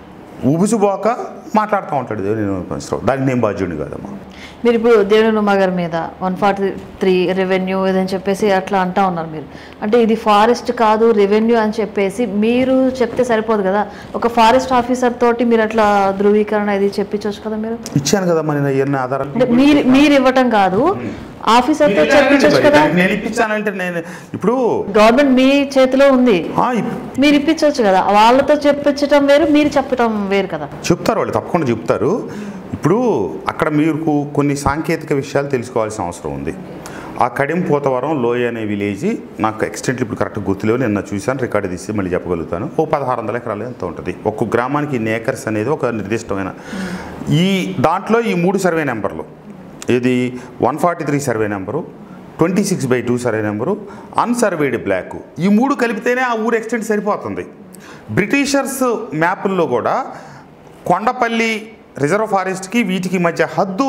ఊబుసుపోక మాట్లాడుతూ ఉంటాడు దేవుని పంచరావు దానికి నేను బాధ్యుడిని కాదమ్మా మీరు ఇప్పుడు దేవుని ఉమా గారి మీద వన్ ఫార్టీ త్రీ రెవెన్యూ ఇదని చెప్పేసి అట్లా అంటా ఉన్నారు మీరు అంటే ఇది ఫారెస్ట్ కాదు రెవెన్యూ అని చెప్పేసి మీరు చెప్తే సరిపోదు కదా ఒక ఫారెస్ట్ ఆఫీసర్ తోటి మీరు అట్లా ధృవీకరణ ఇది చెప్పించవచ్చు కదా మీరు ఇచ్చాను కదమ్మా నేను ఎన్ని ఆధారాలు అంటే మీరు మీరు ఇవ్వటం కాదు ఆఫీసర్తో చెప్పించవచ్చు కదా దానికి నేను ఇప్పించానంటే నేను ఇప్పుడు గవర్నమెంట్ మీ చేతిలో ఉంది ఆ, ఇప్- మీరు ఇప్పించవచ్చు కదా వాళ్ళతో చెప్పించడం వేరు మీరు చెప్పటం వేరు కదా చెప్తారు వాళ్ళు తప్పకుండా చెప్తారు ఇప్పుడు అక్కడ మీకు కొన్ని సాంకేతిక విషయాలు తెలుసుకోవాల్సిన అవసరం ఉంది ఆ కడిం పోతవరం లోయ అనే విలేజ్ నాకు ఎక్స్టెంట్లు ఇప్పుడు కరెక్ట్ గుర్తులేవు నిన్న చూశాను రికార్డు తీసి మళ్ళీ చెప్పగలుగుతాను ఓ పదహారు వందల ఎకరాలు ఎంత ఉంటుంది ఒక్కొక్క గ్రామానికి ఇన్ని ఏకర్స్ అనేది ఒక నిర్దిష్టమైన ఈ దాంట్లో ఈ మూడు సర్వే నెంబర్లు ఇది one forty three survey number twenty six by two survey number unsurveyed block ఈ మూడు కలిపితేనే ఆ ఊరు ఎక్స్టెంట్ సరిపోతుంది బ్రిటిషర్స్ మ్యాపుల్లో కూడా కొండపల్లి రిజర్వ్ ఫారెస్ట్కి వీటికి మధ్య హద్దు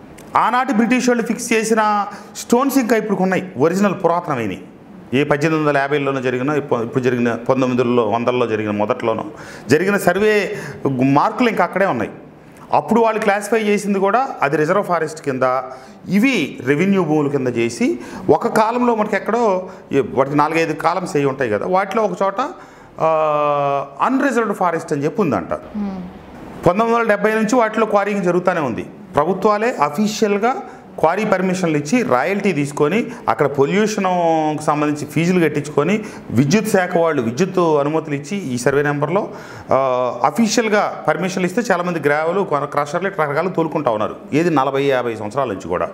ఆనాటి బ్రిటిష్ వాళ్ళు ఫిక్స్ చేసిన స్టోన్స్ ఇంకా ఇప్పుడు ఉన్నాయి ఒరిజినల్ పురాతనమైనవి ఏ పద్దెనిమిది వందల యాభైలోనో జరిగిన ఇప్పు- ఇప్పుడు జరిగిన పంతొమ్మిదిలో వందల్లో జరిగిన మొదట్లోనో జరిగిన సర్వే మార్కులు ఇంకా అక్కడే ఉన్నాయి అప్పుడు వాళ్ళు క్లాసిఫై చేసింది కూడా అది రిజర్వ్ ఫారెస్ట్ కింద ఇవి రెవెన్యూ భూముల కింద చేసి ఒక కాలంలో మనకి ఎక్కడో ఈ- వాటికి నాలుగైదు కాలమ్స్ అవి ఉంటాయి కదా వాటిలో ఒక చోట అన్రిజర్వ్డ్ ఫారెస్ట్ అని చెప్పి ఉందంట పంతొమ్మిది వందల డెబ్బై నుంచి వాటిలో క్వారీయింగ్ జరుగుతూనే ఉంది ప్రభుత్వాలే అఫీషియల్గా క్వారీ పర్మిషన్లు ఇచ్చి రాయల్టీ తీసుకొని అక్కడ పొల్యూషన్కి సంబంధించి ఫీజులు కట్టించుకొని విద్యుత్ శాఖ వాళ్ళు విద్యుత్ అనుమతులు ఇచ్చి ఈ సర్వే నెంబర్లో అఫీషియల్గా పర్మిషన్లు ఇస్తే చాలామంది గ్రావెలు క్రషర్లు రకరకాలు తోలుకుంటా ఉన్నారు ఏది నలభై యాభై సంవత్సరాల నుంచి కూడా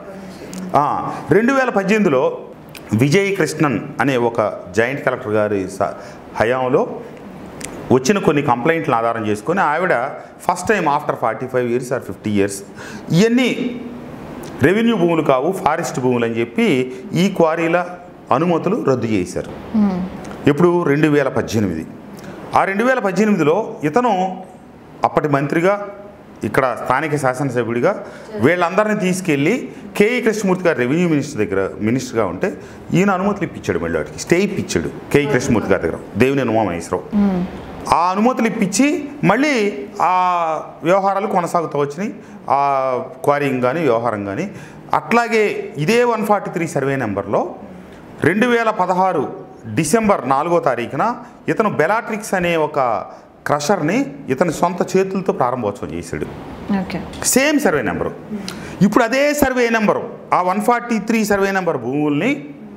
రెండు వేల పద్దెనిమిదిలో విజయ్ కృష్ణన్ అనే ఒక జాయింట్ కలెక్టర్ గారి స- హయాంలో వచ్చిన కొన్ని కంప్లైంట్లను ఆధారం చేసుకొని ఆవిడ first time after forty five years or fifty years ఇవన్నీ రెవెన్యూ భూములు కావు ఫారెస్ట్ భూములు అని చెప్పి ఈ క్వారీల అనుమతులు రద్దు చేశారు ఇప్పుడు రెండు వేల పద్దెనిమిది ఆ రెండు వేల పద్దెనిమిదిలో ఇతను అప్పటి మంత్రిగా ఇక్కడ స్థానిక శాసనసభ్యుడిగా వీళ్ళందరినీ తీసుకెళ్ళి కేఈ కృష్ణమూర్తి గారు రెవెన్యూ మినిస్టర్ దగ్గర మినిస్టర్గా ఉంటే ఈయన అనుమతులు ఇప్పించాడు మళ్ళీ వాటికి స్టే ఇప్పించాడు కేఈ కృష్ణమూర్తి గారి దగ్గర దేవినేని ఉమామహేశ్వరరావు ఆ అనుమతులు ఇప్పించి మళ్ళీ ఆ వ్యవహారాలు కొనసాగుతూ వచ్చినాయి ఆ క్వారీయింగ్ కానీ వ్యవహారం కానీ అట్లాగే ఇదే వన్ ఫార్టీ త్రీ సర్వే నెంబర్లో రెండు వేల పదహారు డిసెంబర్ నాలుగో తారీఖున ఇతను బెలాట్రిక్స్ అనే ఒక క్రషర్ని ఇతని సొంత చేతులతో ప్రారంభోత్సవం చేశాడు ఓకే సేమ్ సర్వే నెంబరు ఇప్పుడు అదే సర్వే నెంబరు ఆ one forty three survey number భూముల్ని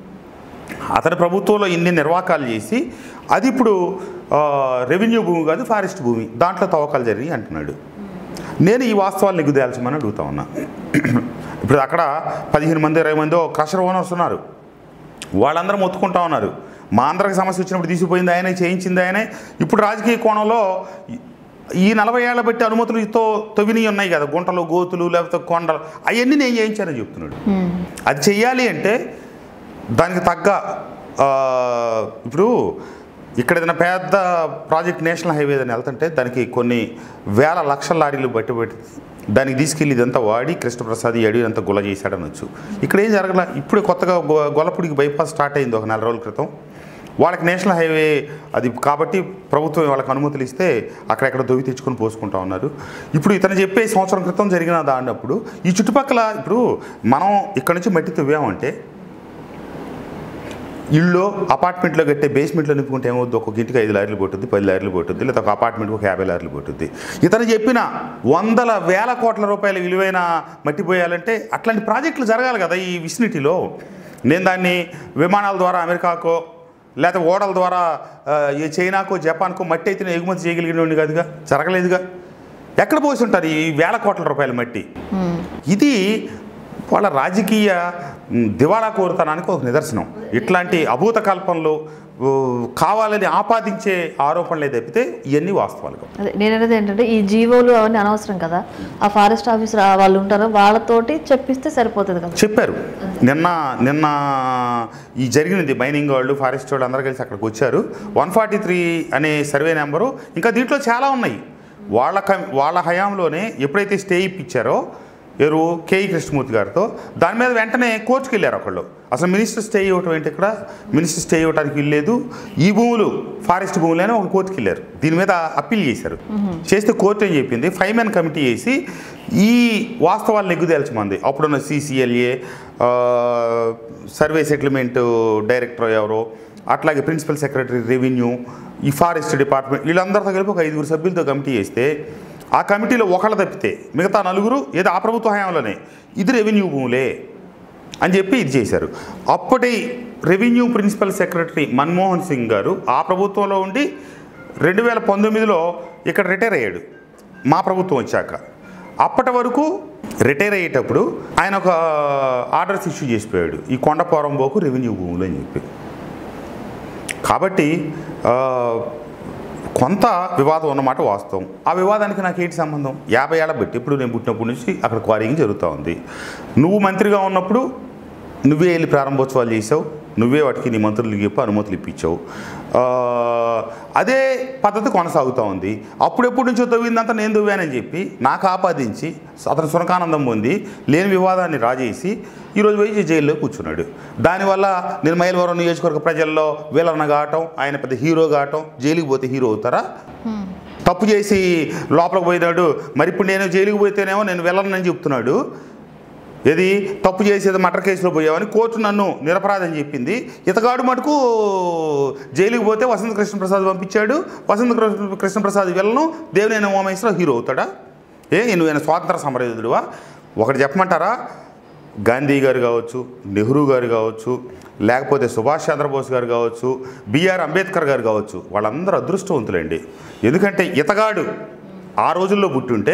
అతని ప్రభుత్వంలో ఇన్ని నిర్వాకాలు చేసి అది ఇప్పుడు ఆ, రెవెన్యూ భూమి కాదు ఫారెస్ట్ భూమి దాంట్లో తవ్వకాలు జరిగి అంటున్నాడు నేను ఈ వాస్తవాలు నీకు తేల్చమని అడుగుతా ఉన్నా ఇప్పుడు అక్కడ పదిహేను మంది ఇరవై మంది క్రషర్ ఓనర్స్ ఉన్నారు వాళ్ళందరూ మొత్తుకుంటా ఉన్నారు మా అందరికి సమస్య వచ్చినప్పుడు తీసుకుపోయింది ఆయనే చేయించింది ఆయనే ఇప్పుడు రాజకీయ కోణంలో ఈ- ఈ నలభై ఏళ్ళ బట్టి అనుమతులతో తవ్వినవి ఉన్నాయి కదా గుంటలు గోతులు లేకపోతే కొండలు అవన్నీ నేను చేయించానని చెప్తున్నాడు అది చెయ్యాలి అంటే దానికి తగ్గ ఆ, ఇప్పుడు ఇక్కడ ఏదైనా పెద్ద ప్రాజెక్ట్ నేషనల్ హైవే అని వెళ్తుంటే దానికి కొన్ని వేల లక్షల లారీలు బట్టి పెట్టి దానికి తీసుకెళ్ళి ఇదంతా వాడి కృష్ణప్రసాద్ ఈ అడవి అంతా గుల చేశాడనొచ్చు ఇక్కడ ఏం జరగల ఇప్పుడు కొత్తగా గొ- గొల్లపూడికి బైపాస్ స్టార్ట్ అయింది ఒక నెల రోజుల క్రితం వాళ్ళకి నేషనల్ హైవే అది కాబట్టి ప్రభుత్వం వాళ్ళకి అనుమతులు ఇస్తే అక్కడెక్కడ దొవి తెచ్చుకొని పోసుకుంటా ఉన్నారు ఇప్పుడు ఇతను చెప్పే సంవత్సరం క్రితం జరిగిన దాడినప్పుడు ఈ చుట్టుపక్కల ఇప్పుడు మనం ఇక్కడ నుంచి మట్టి తవ్వామంటే ఇల్లు అపార్ట్మెంట్లో కట్టే బేస్మెంట్లో నింపుకుంటే ఏమవుద్ది ఒక్కొక్క ఇంటికి ఐదు లారీలు పట్టుద్ది పది లారీలు పట్టుద్ది లేదా ఒక అపార్ట్మెంట్కి ఒక యాభై లారీలు పట్టుద్ది ఇతను చెప్పిన వందల వేల కోట్ల రూపాయల విలువైన మట్టి పోయాలంటే అట్లాంటి ప్రాజెక్టులు జరగాలి కదా ఈ విసినిటీలో నేను దాన్ని విమానాల ద్వారా అమెరికాకో లేకపోతే ఓడల ద్వారా ఆ, ఈ చైనాకో జపాన్కో మట్టి అయితే నేను ఎగుమతి చేయగలిగిన కాదుగా జరగలేదుగా ఎక్కడ పోసి ఉంటారు ఈ వేల కోట్ల రూపాయల మట్టి ఇది వాళ్ళ రాజకీయ మ్, దివాళా కోరుతనానికి ఒక నిదర్శనం ఇట్లాంటి అభూత కల్పనలు ఊ, కావాలని ఆపాదించే ఆరోపణలే తప్పితే ఇవన్నీ వాస్తవాలు కావు. అదే నేను అనేది ఏంటంటే ఈ జీవోలు అవన్నీ అనవసరం కదా ఆ ఫారెస్ట్ ఆఫీసర్ వాళ్ళు ఉంటారు వాళ్ళతోటి చెప్పిస్తే సరిపోతుంది కదా చెప్పారు నిన్న నిన్న ఈ జరిగినది మైనింగ్ వాళ్ళు ఫారెస్ట్ వాళ్ళు అందరూ కలిసి అక్కడికి వచ్చారు వన్ ఫార్టీ త్రీ అనే సర్వే నెంబరు ఇంకా దీంట్లో చాలా ఉన్నాయి వాళ్ళ కం- వాళ్ళ హయాంలోనే ఎప్పుడైతే స్టే ఇప్పించారో ఎవరు కేఈ కృష్ణమూర్తి గారితో దాని మీద వెంటనే కోర్టుకు వెళ్ళారు ఒకళ్ళు అసలు మినిస్టర్ స్టే ఇవ్వటం ఏంటి ఇక్కడ మినిస్టర్ స్టే ఇవ్వడానికి వీల్లేదు ఈ భూములు ఫారెస్ట్ భూములైనా ఒక కోర్టుకి వెళ్ళారు దీని మీద అప్పీల్ చేశారు చేస్తే కోర్టు ఏం చెప్పింది ఫైవ్ మెన్ కమిటీ వేసి ఈ వాస్తవాలు నెగ్గుదేల్చమంది అప్పుడున్న సీసీఎల్ఏ సర్వే సెటిల్మెంట్ డైరెక్టర్ ఎవరో అట్లాగే ప్రిన్సిపల్ సెక్రటరీ రెవెన్యూ ఈ ఫారెస్ట్ డిపార్ట్మెంట్ వీళ్ళందరితో కలిపి ఒక ఐదుగురు సభ్యులతో కమిటీ వేస్తే ఆ కమిటీలో ఒకళ్ళు తప్పితే మిగతా నలుగురు ఏదో ఆ ప్రభుత్వ హయాంలోనే ఇది రెవెన్యూ భూములే అని చెప్పి ఇది చేశారు అప్పటి revenue principal secretary Manmohan Singh garu ఆ ప్రభుత్వంలో ఉండి రెండు వేల పంతొమ్మిదిలో ఇక్కడ రిటైర్ అయ్యాడు మా ప్రభుత్వం వచ్చాక అప్పటి వరకు రిటైర్ అయ్యేటప్పుడు ఆయన ఒక ఆర్డర్స్ ఇష్యూ చేసిపోయాడు ఈ కొండపోరం పోకు రెవెన్యూ భూములు అని చెప్పి కాబట్టి ఆ, కొంత వివాదం ఉన్నమాట వాస్తవం ఆ వివాదానికి నాకు ఏంటి సంబంధం యాభై ఏళ్ళ బట్టి ఇప్పుడు నేను పుట్టినప్పటి నుంచి అక్కడ క్వారింగ్ జరుగుతూ ఉంది నువ్వు మంత్రిగా ఉన్నప్పుడు నువ్వే వెళ్ళి ప్రారంభోత్సవాలు చేసావు నువ్వే వాటికి నీ మంత్రులకు చెప్పి అనుమతులు ఇప్పించావు ఆ, అదే పద్ధతి కొనసాగుతూ ఉంది అప్పుడెప్పటి నుంచో తవ్విందంతా నేను తవ్వానని చెప్పి నాకు ఆపాదించి అతను సునకానందం పొంది లేని వివాదాన్ని రాజేసి ఈరోజు పోయి జైల్లో కూర్చున్నాడు దానివల్ల నేను మైలవరం నియోజకవర్గ ప్రజల్లో వీళ్ళన్న కావటం ఆయన పెద్ద హీరో కావటం జైలుకి పోతే హీరో అవుతారా తప్పు చేసి లోపలికి పోయినాడు మరి ఇప్పుడు నేను జైలుకి పోతేనేమో నేను వెళ్ళనని చెప్తున్నాడు ఏది తప్పు చేసేది మటర్ కేసులో పోయావని కోర్టు నన్ను నిరపరాధని చెప్పింది ఇతగాడు మటుకు జైలుకి పోతే వసంత కృష్ణప్రసాద్ పంపించాడు వసంత కృష్ణ- కృష్ణప్రసాద్ వెళ్ళను దేవినేని ఉమామేశ్వరరావు హీరో అవుతాడా ఏ నువ్వేనా స్వాతంత్ర సమరయోధుడువా ఒకటి చెప్పమంటారా గాంధీ గారు కావచ్చు నెహ్రూ గారు కావచ్చు లేకపోతే సుభాష్ చంద్రబోస్ గారు కావచ్చు బిఆర్ అంబేద్కర్ గారు కావచ్చు వాళ్ళందరూ అదృష్టవంతులండి ఎందుకంటే ఇతగాడు ఆ రోజుల్లో పుట్టుంటే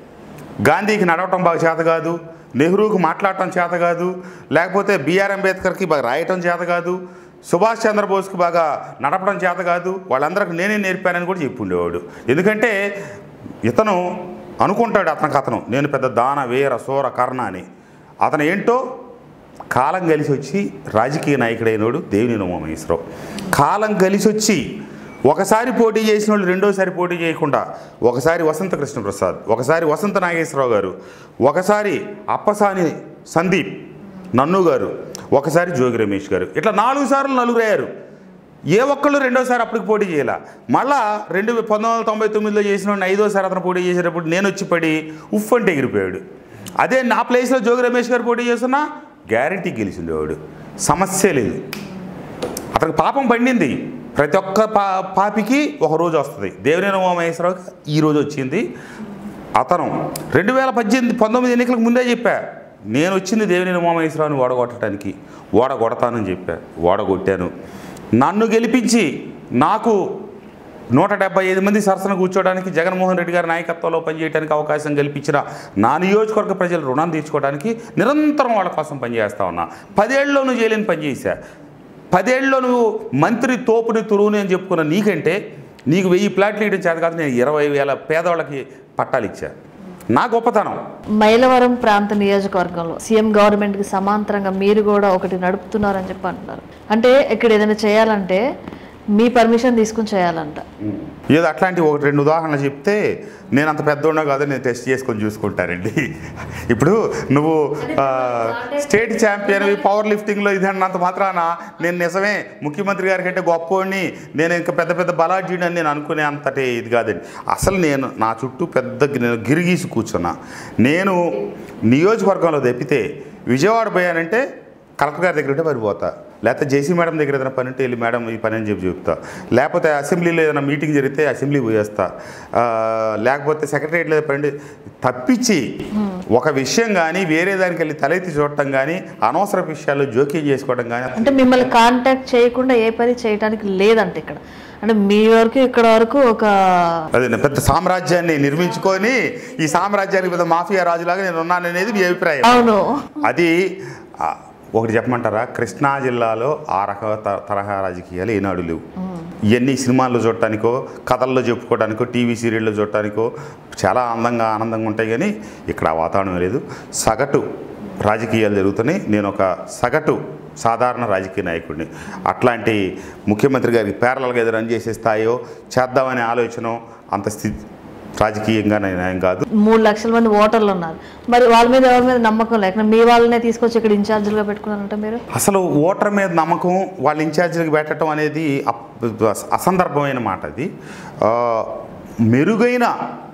గాంధీకి నడవటం బాగా చేత కాదు నెహ్రూకి మాట్లాడటం చేత కాదు లేకపోతే బిఆర్ అంబేద్కర్కి బాగా రాయటం చేత కాదు సుభాష్ చంద్రబోస్కి బాగా నడపడం చేత కాదు వాళ్ళందరికి నేనే నేర్పానని కూడా చెప్పి ఉండేవాడు ఎందుకంటే ఇతను అనుకుంటాడు అతనికి అతను నేను పెద్ద దాన వీర సూర కర్ణ అని అతను ఏంటో కాలం కలిసి వచ్చి రాజకీయ నాయకుడైనోడు దేవినేని ఉమామహేశ్వరరావు కాలం కలిసి వచ్చి ఒకసారి పోటీ చేసిన వాళ్ళు రెండోసారి పోటీ చేయకుండా ఒకసారి వసంత కృష్ణప్రసాద్ ఒకసారి వసంత నాగేశ్వరరావు గారు ఒకసారి అప్పసాని సందీప్ నన్ను గారు ఒకసారి జోగి రమేష్ గారు ఇట్లా నాలుగు సార్లు నలుగురు అయ్యారు ఏ ఒక్కళ్ళు రెండోసారి అప్పటికి పోటీ చేయాల మళ్ళా రెండు వే- పంతొమ్మిది వందల తొంభై తొమ్మిదిలో చేసిన వాడిని ఐదోసారి అతను పోటీ చేసేటప్పుడు నేను వచ్చి పడి ఉఫ్ అంటే ఎగిరిపోయాడు అదే నా ప్లేస్లో జోగి రమేష్ గారు పోటీ చేస్తున్నా గ్యారంటీ గెలిచిండేవాడు సమస్య లేదు అతనికి పాపం పండింది ప్రతి ఒక్క పా పాపికి ఒక రోజు వస్తుంది దేవినేని ఉమామహేశ్వరరావుకి ఈ రోజు వచ్చింది అతను రెండు వేల పద్దెనిమిది పంతొమ్మిది ఎన్నికలకు ముందే చెప్పా నేను వచ్చింది దేవినేని ఉమామహేశ్వరరావుని ఓడగొట్టడానికి ఓడగొడతానని చెప్పా ఓడగొట్టాను నన్ను గెలిపించి నాకు నూట డెబ్బై ఐదు మంది సరసన కూర్చోవడానికి జగన్మోహన్ రెడ్డి గారి నాయకత్వంలో పనిచేయడానికి అవకాశం కల్పించిన నా నియోజకవర్గ ప్రజల రుణం తీర్చుకోవడానికి నిరంతరం వాళ్ళ కోసం పనిచేస్తా ఉన్నా పదేళ్ళలో నువ్వు చేయలేని పని చేశా పదేళ్ళలో నువ్వు మంత్రి తోపుని తురువుని అని చెప్పుకున్న నీకంటే నీకు వెయ్యి ప్లాట్లు ఇవ్వడం చేత కాదు నేను ఇరవై వేల పేదవాళ్ళకి పట్టాలు ఇచ్చా నా గొప్పతనం మైలవరం ప్రాంత నియోజకవర్గంలో సీఎం గవర్నమెంట్కి సమాంతరంగా మీరు కూడా ఒకటి నడుపుతున్నారని చెప్పి అంటున్నారు అంటే ఇక్కడ ఏదైనా చేయాలంటే మీ పర్మిషన్ తీసుకుని చేయాలంట ఏదో అట్లాంటి ఒకటి రెండు ఉదాహరణలు చెప్తే నేను అంత పెద్దోడా కాదు నేను టెస్ట్ చేసుకొని చూసుకుంటానండి ఇప్పుడు నువ్వు ఆ, స్టేట్ ఛాంపియన్ పవర్ లిఫ్టింగ్లో ఇది అన్నంత మాత్రాన నేను నిజమే ముఖ్యమంత్రి గారి కంటే గొప్పవాడిని నేను ఇంకా పెద్ద పెద్ద బలాఢ్యుని అని నేను అనుకునే అంతటి ఇది కాదండి అసలు నేను నా చుట్టూ పెద్ద గి- నేను గిరిగీసి కూర్చున్నా నేను నియోజకవర్గంలో తప్పితే విజయవాడ పోయానంటే కలెక్టర్ గారి దగ్గర ఉంటే మరి పోతా లేకపోతే జేసీ మేడం దగ్గర ఏదైనా పని ఉంటే వెళ్ళి మేడం ఈ పని అని చెప్పి చెప్తా లేకపోతే అసెంబ్లీలో ఏదైనా మీటింగ్ జరిగితే అసెంబ్లీ పోయేస్తా ఆ, లేకపోతే సెక్రటరియట్లో పని ఉంటే తప్పించి ఒక విషయం కానీ వేరే దానికి వెళ్ళి తలెత్తి చూడటం కానీ అనవసర విషయాల్లో జోక్యం చేసుకోవడం కానీ అంటే మిమ్మల్ని కాంటాక్ట్ చేయకుండా ఏ పని చేయడానికి లేదంట ఇక్కడ అంటే మీ వరకు ఇక్కడ వరకు ఒక అదే పెద్ద సామ్రాజ్యాన్ని నిర్మించుకొని ఈ సామ్రాజ్యానికి పెద్ద మాఫియా రాజులాగా నేను ఉన్నాననేది మీ అభిప్రాయం అవును అది ఆ, ఒకటి చెప్పమంటారా కృష్ణా జిల్లాలో ఆ రక త- తరహా రాజకీయాలు ఏనాడు లేవు ఇవన్నీ సినిమాల్లో చూడటానికో కథల్లో చెప్పుకోవడానికో టీవీ సీరియల్లో చూడటానికో చాలా అందంగా ఆనందంగా ఉంటాయి కానీ ఇక్కడ ఆ వాతావరణం లేదు సగటు రాజకీయాలు జరుగుతున్నాయి నేను ఒక సగటు సాధారణ రాజకీయ నాయకుడిని అట్లాంటి ముఖ్యమంత్రి గారికి పేరలగా ఏదో రన్ చేసే స్థాయో చేద్దామనే ఆలోచన అంత స్థితి రాజకీయంగా నేను ఏం కాదు మూడు లక్షల మంది ఓటర్లు ఉన్నారు మరి వాళ్ళ మీద ఎవరి మీద నమ్మకం లేకుండా మీ వాళ్ళనే తీసుకొచ్చి ఇక్కడ ఇన్ఛార్జీలుగా పెట్టుకున్నారంట మీరు అసలు ఓటర్ మీద నమ్మకం వాళ్ళ ఇన్ఛార్జీలకు పెట్టడం అనేది అప్- అసందర్భమైన మాట అది ఆ, మెరుగైన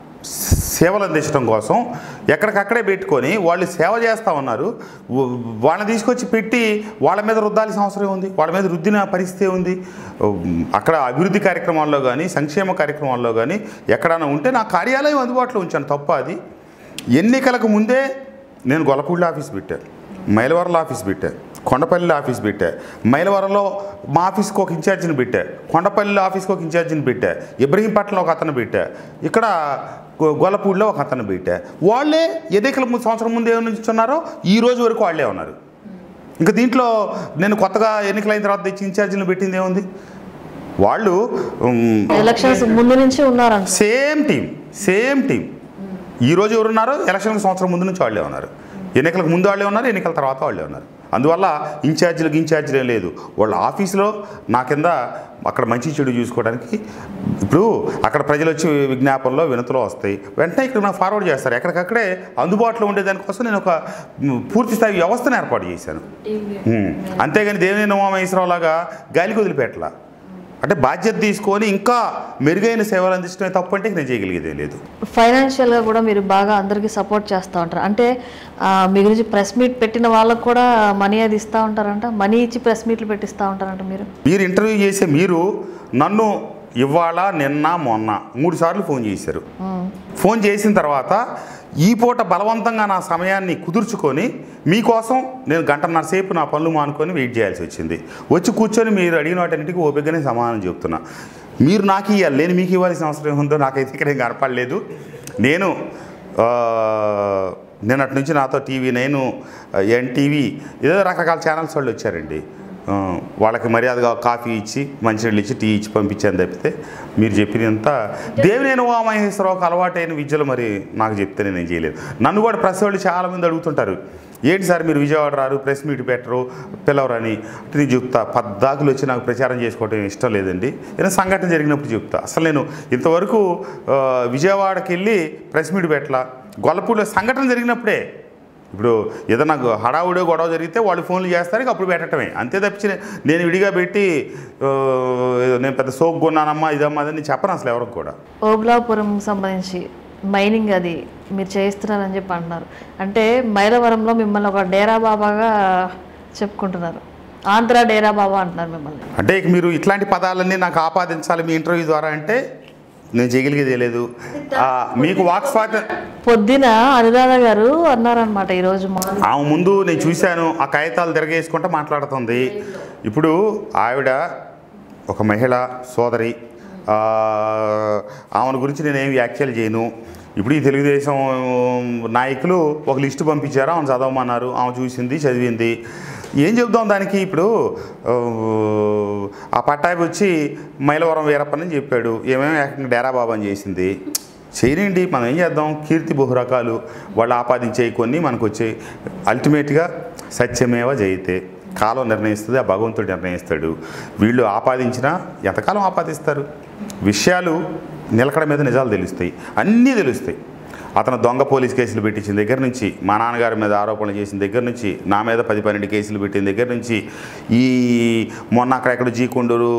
సేవలు అందించడం కోసం ఎక్కడికక్కడే పెట్టుకొని వాళ్ళు సేవ చేస్తూ ఉన్నారు వ- వాళ్ళని తీసుకొచ్చి పెట్టి వాళ్ళ మీద రుద్దాల్సిన అవసరం ఉంది వాళ్ళ మీద రుద్దిన పరిస్థితి ఉంది ఉమ్, అక్కడ అభివృద్ధి కార్యక్రమాల్లో కానీ సంక్షేమ కార్యక్రమాల్లో కానీ ఎక్కడైనా ఉంటే నా కార్యాలయం అందుబాటులో ఉంచాను తప్ప అది ఎన్నికలకు ముందే నేను గొల్లపూడి ఆఫీస్ పెట్టాను మైలవరంలో ఆఫీస్ పెట్టా కొండపల్లిలో ఆఫీస్ పెట్టా మైలవరంలో మా ఆఫీస్కి ఒక ఇన్ఛార్జిని పెట్టా కొండపల్లిలో ఆఫీస్కి ఒక ఇన్ఛార్జిని పెట్టా ఇబ్రహీంపట్నంలో ఒక అతను పెట్టా ఇక్కడ గొ- గొల్లపూడిలో ఒక అతను పెట్టా వాళ్ళే ఎన్నికల ముందు సంవత్సరం ముందు ఏమి నుంచున్నారో ఈ రోజు వరకు వాళ్ళే ఉన్నారు ఇంకా దీంట్లో నేను కొత్తగా ఎన్నికలైన తర్వాత తెచ్చి ఇన్ఛార్జీలను పెట్టింది ఏముంది వాళ్ళు ఉమ్, ఎలక్షన్స్ ముందు నుంచి ఉన్నారంట సేమ్ టీం సేమ్ టీం ఈ రోజు ఎవరున్నారో ఎలక్షన్కి సంవత్సరం ముందు నుంచి వాళ్ళే ఉన్నారు ఎన్నికలకు ముందు వాళ్ళే ఉన్నారు ఎన్నికల తర్వాత వాళ్ళే ఉన్నారు అందువల్ల ఇన్ఛార్జీలకు ఇన్ఛార్జీలు ఏం లేదు వాళ్ళ ఆఫీసులో నా కింద అక్కడ మంచి చెడు చూసుకోవడానికి ఇప్పుడు అక్కడ ప్రజలు వచ్చి విజ్ఞాపనలో వినతులు వస్తాయి వెంటనే ఇక్కడ నాకు ఫార్వర్డ్ చేస్తారు ఎక్కడికక్కడే అందుబాటులో ఉండే దానికోసం నేను ఒక మ్, పూర్తి స్థాయి వ్యవస్థను ఏర్పాటు చేశాను ఉమ్. అంతేగాని దేవినేని ఉమామహేశ్వరరావు లాగా గాలికి వదిలిపెట్టలా అంటే బాధ్యత తీసుకొని ఇంకా మెరుగైన సేవలు అందించడమే తప్పు అంటే నేను చేయగలిగేదే లేదు ఫైనాన్షియల్గా కూడా మీరు బాగా అందరికీ సపోర్ట్ చేస్తూ ఉంటారు అంటే ఆ, మీ గురించి ప్రెస్ మీట్ పెట్టిన వాళ్ళకు కూడా మనీ అది ఇస్తూ ఉంటారంట మనీ ఇచ్చి ప్రెస్ మీట్లు పెట్టిస్తూ ఉంటారంట మీరు మీరు ఇంటర్వ్యూ చేసే మీరు నన్ను ఇవాళ నిన్న మొన్న మూడు సార్లు ఫోన్ చేశారు మ్మ్. ఫోన్ చేసిన తర్వాత ఈ పూట బలవంతంగా నా సమయాన్ని కుదుర్చుకొని మీకోసం నేను గంటన్నర సేపు నా పనులు మానుకొని వెయిట్ చేయాల్సి వచ్చింది వచ్చి కూర్చొని మీరు అడిగిన వాటన్నిటికీ ఓపికగానే సమాధానం చెప్తున్నా మీరు నాకు ఇవ్వాలి నేను మీకు ఇవ్వాల్సిన అవసరం ఏముందో నాకైతే ఇక్కడ ఏం కనపడలేదు నేను ఆ, నిన్నటి నుంచి నాతో టీవీ నేను ఎన్టీవీ ఏదో రకరకాల ఛానల్స్ వాళ్ళు వచ్చారండి ఆ, వాళ్ళకి మర్యాదగా కాఫీ ఇచ్చి మంచినీళ్ళు ఇచ్చి టీ ఇచ్చి పంపించాను తప్పితే మీరు చెప్పినంత దేవినేని ఉమామహేశ్వరరావుకి అలవాటైన విద్యలు మరి నాకు చెప్తే నేను చేయలేదు నన్ను కూడా ప్రెస్ వాళ్ళు చాలామంది అడుగుతుంటారు ఏంటి సార్ మీరు విజయవాడ రారు ప్రెస్ మీట్ పెట్టరు పిలవరని అంటే నేను చెప్తా పద్దాకులు వచ్చి నాకు ప్రచారం చేసుకోవడం ఇష్టం లేదండి ఏదైనా సంఘటన జరిగినప్పుడు చెప్తా అసలు నేను ఇంతవరకు ఆ, విజయవాడకి వెళ్ళి ప్రెస్ మీట్ పెట్టలా గొల్లపూడిలో సంఘటన జరిగినప్పుడే ఇప్పుడు ఏదైనా హడావుడే గొడవ జరిగితే వాళ్ళు ఫోన్లు చేస్తారు ఇక అప్పుడు పెట్టడమే అంతే తప్పించి నేను విడిగా పెట్టి ఆ, నేను పెద్ద సోక్ కొన్నానమ్మా ఇదమ్మా అదని చెప్పను అసలు ఎవరికి కూడా ఓబులాపురం సంబంధించి మైనింగ్ అది మీరు చేయిస్తున్నారని చెప్పి అంటున్నారు అంటే మైలవరంలో మిమ్మల్ని ఒక డేరా బాబాగా చెప్పుకుంటున్నారు ఆంధ్ర డేరా బాబా అంటున్నారు మిమ్మల్ని అంటే ఇక మీరు ఇట్లాంటి పదాలన్నీ నాకు ఆపాదించాలి మీ ఇంటర్వ్యూ ద్వారా అంటే నేను చేయగలిగేదే లేదు ఆ, మీకు వాక్ స్వాతంత్రం పొద్దున అనురాధ గారు అన్నారనమాట ఈరోజు మార్నింగ్ ఆమె ముందు నేను చూశాను ఆ కాగితాలు తిరగేసుకుంటూ మాట్లాడుతుంది ఇప్పుడు ఆవిడ ఒక మహిళ సోదరి ఆ, ఆమెను గురించి నేనేమి వ్యాఖ్యలు చేయను ఇప్పుడు ఈ తెలుగుదేశం నాయకులు ఒక లిస్టు పంపించారు ఆమెను చదవమన్నారు ఆమె చూసింది చదివింది ఏం చెప్దాం దానికి ఇప్పుడు ఆ, ఆ పట్టాభి వచ్చి మైలవరం వీరప్పని చెప్పాడు ఏమేమి ఏకంగా డేరా బాబా అని చేసింది చేయనండి మనం ఏం చేద్దాం కీర్తి బహురకాలు వాళ్ళు ఆపాదించే కొన్ని మనకు వచ్చాయి అల్టిమేట్గా సత్యమేవ జయితే కాలం నిర్ణయిస్తుంది ఆ భగవంతుడు నిర్ణయిస్తాడు వీళ్ళు ఆపాదించినా ఎంతకాలం ఆపాదిస్తారు విషయాలు నిలకడ మీద నిజాలు తెలుస్తాయి అన్నీ తెలుస్తాయి అతను దొంగ పోలీస్ కేసులు పెట్టించిన దగ్గర నుంచి మా నాన్నగారి మీద ఆరోపణలు చేసిన దగ్గర నుంచి నా మీద పది పన్నెండు కేసులు పెట్టిన దగ్గర నుంచి ఈ మొన్న అక్కడెక్కడ జీకొండూరు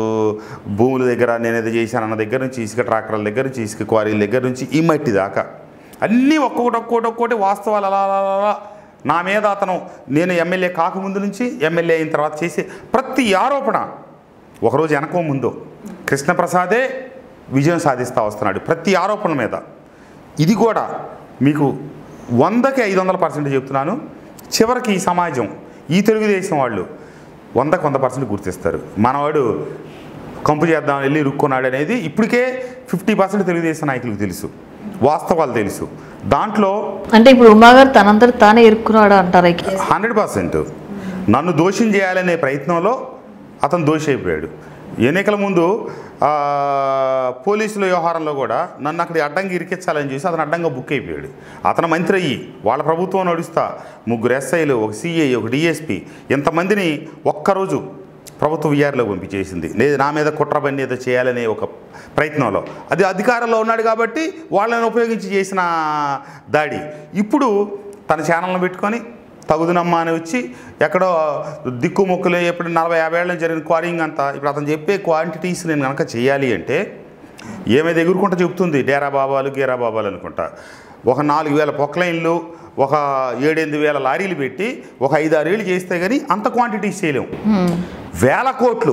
భూముల దగ్గర నేను ఏదో చేశాను అన్న దగ్గర నుంచి ఇసుక ట్రాక్టర్ల దగ్గర నుంచి ఇసుక క్వారీల దగ్గర నుంచి ఈ మట్టి దాకా అన్నీ ఒక్కొక్కటి ఒక్కొక్కటి ఒక్కొక్కటి వాస్తవాలు అలా అలా అలా అలా నా మీద అతను నేను ఎమ్మెల్యే కాకముందు నుంచి ఎమ్మెల్యే అయిన తర్వాత చేసే ప్రతి ఆరోపణ ఒకరోజు వెనకో ముందు కృష్ణప్రసాదే విజయం సాధిస్తూ వస్తున్నాడు ప్రతి ఆరోపణ మీద ఇది కూడా మీకు వందకి ఐదు వందల పర్సెంట్ చెప్తున్నాను చివరికి ఈ సమాజం ఈ తెలుగుదేశం వాళ్ళు వందకు వంద పర్సెంట్ గుర్తిస్తారు మనవాడు కంపు చేద్దాం వెళ్ళి ఇరుక్కున్నాడు అనేది ఇప్పటికే ఫిఫ్టీ పర్సెంట్ తెలుగుదేశం నాయకులకు తెలుసు వాస్తవాలు తెలుసు దాంట్లో అంటే ఇప్పుడు ఉమా గారు తనంతట తానే ఇరుక్కున్నాడు అంటారు ఈ కేసు హండ్రెడ్ పర్సెంట్ నన్ను దోషం చేయాలనే ప్రయత్నంలో అతను దోషి అయిపోయాడు ఎన్నికల ముందు ఆ, పోలీసుల వ్యవహారంలో కూడా నన్ను అక్కడ అడ్డంగా ఇరికించాలని చూసి అతను అడ్డంగా బుక్ అయిపోయాడు అతను మంత్రి అయ్యి వాళ్ళ ప్రభుత్వం నడుస్తా ముగ్గురు ఎస్ఐలు ఒక సిఐ ఒక డిఎస్పి ఇంతమందిని ఒక్కరోజు ప్రభుత్వ విఆర్లో పంపించేసింది లేదు నా మీద కుట్ర బండి ఏదో చేయాలనే ఒక ప్రయత్నంలో అది అధికారంలో ఉన్నాడు కాబట్టి వాళ్ళని ఉపయోగించి చేసిన దాడి ఇప్పుడు తన ఛానల్ని పెట్టుకొని తగుదునమ్మా అని వచ్చి ఎక్కడో దిక్కు మొక్కులు ఎప్పుడు నలభై యాభై ఏళ్ళ జరిగిన క్వారింగ్ అంతా ఇప్పుడు అతను చెప్పే క్వాంటిటీస్ నేను కనుక చేయాలి అంటే ఏమైనా ఎగురుకుంటా చెప్తుంది డేరా బాబాలు గేరా బాబాలు అనుకుంటా ఒక నాలుగు వేల పొక్లైన్లు ఒక ఏడెనిమిది వేల లారీలు పెట్టి ఒక ఐదు ఆరేళ్ళు చేస్తే కానీ అంత క్వాంటిటీస్ చేయలేము వేల కోట్లు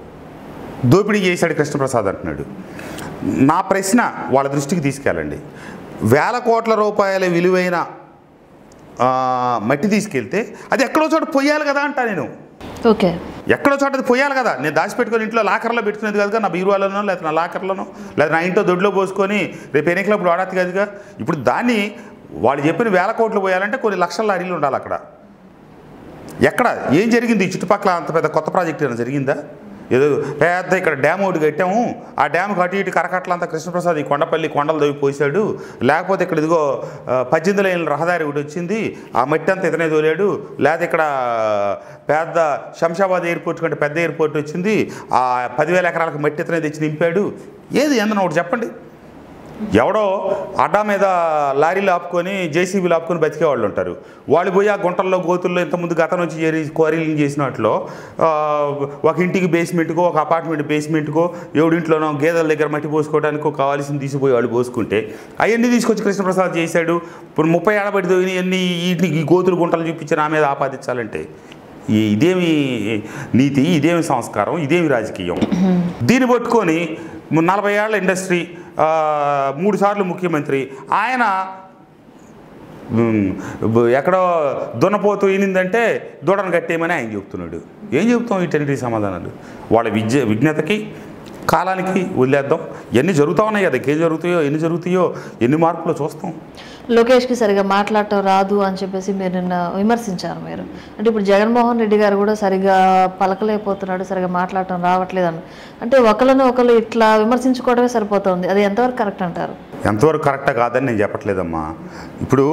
దోపిడీ చేశాడు కృష్ణప్రసాద్ అంటున్నాడు నా ప్రశ్న వాళ్ళ దృష్టికి తీసుకెళ్ళండి వేల కోట్ల రూపాయల విలువైన ఆ, మట్టి తీసుకెళ్తే అది ఎక్కడో చోట పొయ్యాలి కదా అంటా నేను ఓకే ఎక్కడో చోట అది పోయాలి కదా నేను దాచిపెట్టుకొని ఇంట్లో లాకర్లో పెట్టుకునేది కాదుగా నా బీరువాలోనో లేదా నా లాకర్లోనో లేదా నా ఇంట్లో దొడ్లో పోసుకొని రేపు ఎన్నికలప్పుడు వాడద్దు కాదుగా ఇప్పుడు దాన్ని వాళ్ళు చెప్పిన వేల కోట్లు పోయాలంటే కొన్ని లక్షల లారీలు ఉండాలి అక్కడ ఎక్కడ ఏం జరిగింది ఈ చుట్టుపక్కల అంత పెద్ద కొత్త ప్రాజెక్ట్ ఏమైనా జరిగిందా ఏదో పెద్ద ఇక్కడ డ్యామ్ ఒకటి కట్టాము ఆ డ్యామ్కి అటు ఇటు కరకట్లంతా కృష్ణప్రసాద్ ఈ కొండపల్లి కొండలు దవ్వి పోసాడు లేకపోతే ఇక్కడ ఇదిగో ఆ, పద్దెనిమిది లైన్ల రహదారి ఒకటి వచ్చింది ఆ మట్టి అంతా ఇతనే తోలాడు లేకపోతే ఇక్కడ పెద్ద శంషాబాద్ ఎయిర్పోర్ట్ కంటే పెద్ద ఎయిర్పోర్ట్ వచ్చింది ఆ పదివేల ఎకరాలకు మట్టి ఇతనే తెచ్చి నింపాడు ఏది ఏందన్న ఒకటి చెప్పండి ఎవడో అడ్డా మీద లారీలు ఆపుకొని జేసీబీలు ఆపుకొని బతికే వాళ్ళు ఉంటారు వాళ్ళు పోయి ఆ గుంటల్లో గోతుల్లో ఇంతకుముందు గతం నుంచి చేరి క్వారీలు చేసినట్లు ఆ, ఒక ఇంటికి బేస్మెంట్కో ఒక అపార్ట్మెంట్ బేస్మెంట్కో ఎవడింట్లోనో గేదెల దగ్గర మట్టి పోసుకోవడానికో కావాల్సింది తీసిపోయి వాళ్ళు పోసుకుంటే అవన్నీ తీసుకొచ్చి కృష్ణప్రసాద్ చేశాడు ఇప్పుడు ముప్పై ఏడబడి ఇవన్నీ వీటిని ఈ గోతులు గుంటలు చూపించి నా మీద ఆపాదించాలంటే ఈ- ఇదేమి నీతి ఇదేమి సంస్కారం ఇదేమి రాజకీయం దీన్ని పట్టుకొని నలభై ఏళ్ళ ఇండస్ట్రీ ఆ, మూడు సార్లు ముఖ్యమంత్రి ఆయన ఉమ్, బ- ఎక్కడో దున్నపోతూ ఈనిందంటే దూడను కట్టేయమని ఆయన చెప్తున్నాడు ఏం చెప్తాం వీటన్నిటి సమాధానాలు వాళ్ళ విద్య విజ్ఞతకి కాలానికి వదిలేద్దాం ఎన్ని జరుగుతూ ఉన్నాయి కదా ఇంకేం జరుగుతాయో ఎన్ని జరుగుతాయో ఎన్ని మార్పులు చూస్తాం లోకేష్కి సరిగా మాట్లాడటం రాదు అని చెప్పేసి మీరు నిన్న విమర్శించారు మీరు అంటే ఇప్పుడు జగన్మోహన్ రెడ్డి గారు కూడా సరిగా పలకలేకపోతున్నాడు సరిగా మాట్లాడటం రావట్లేదు అని అంటే ఒకరిని ఒకరు ఇట్లా విమర్శించుకోవడమే సరిపోతుంది అది ఎంతవరకు కరెక్ట్ అంటారు ఎంతవరకు కరెక్టా కాదని నేను చెప్పట్లేదమ్మా ఇప్పుడు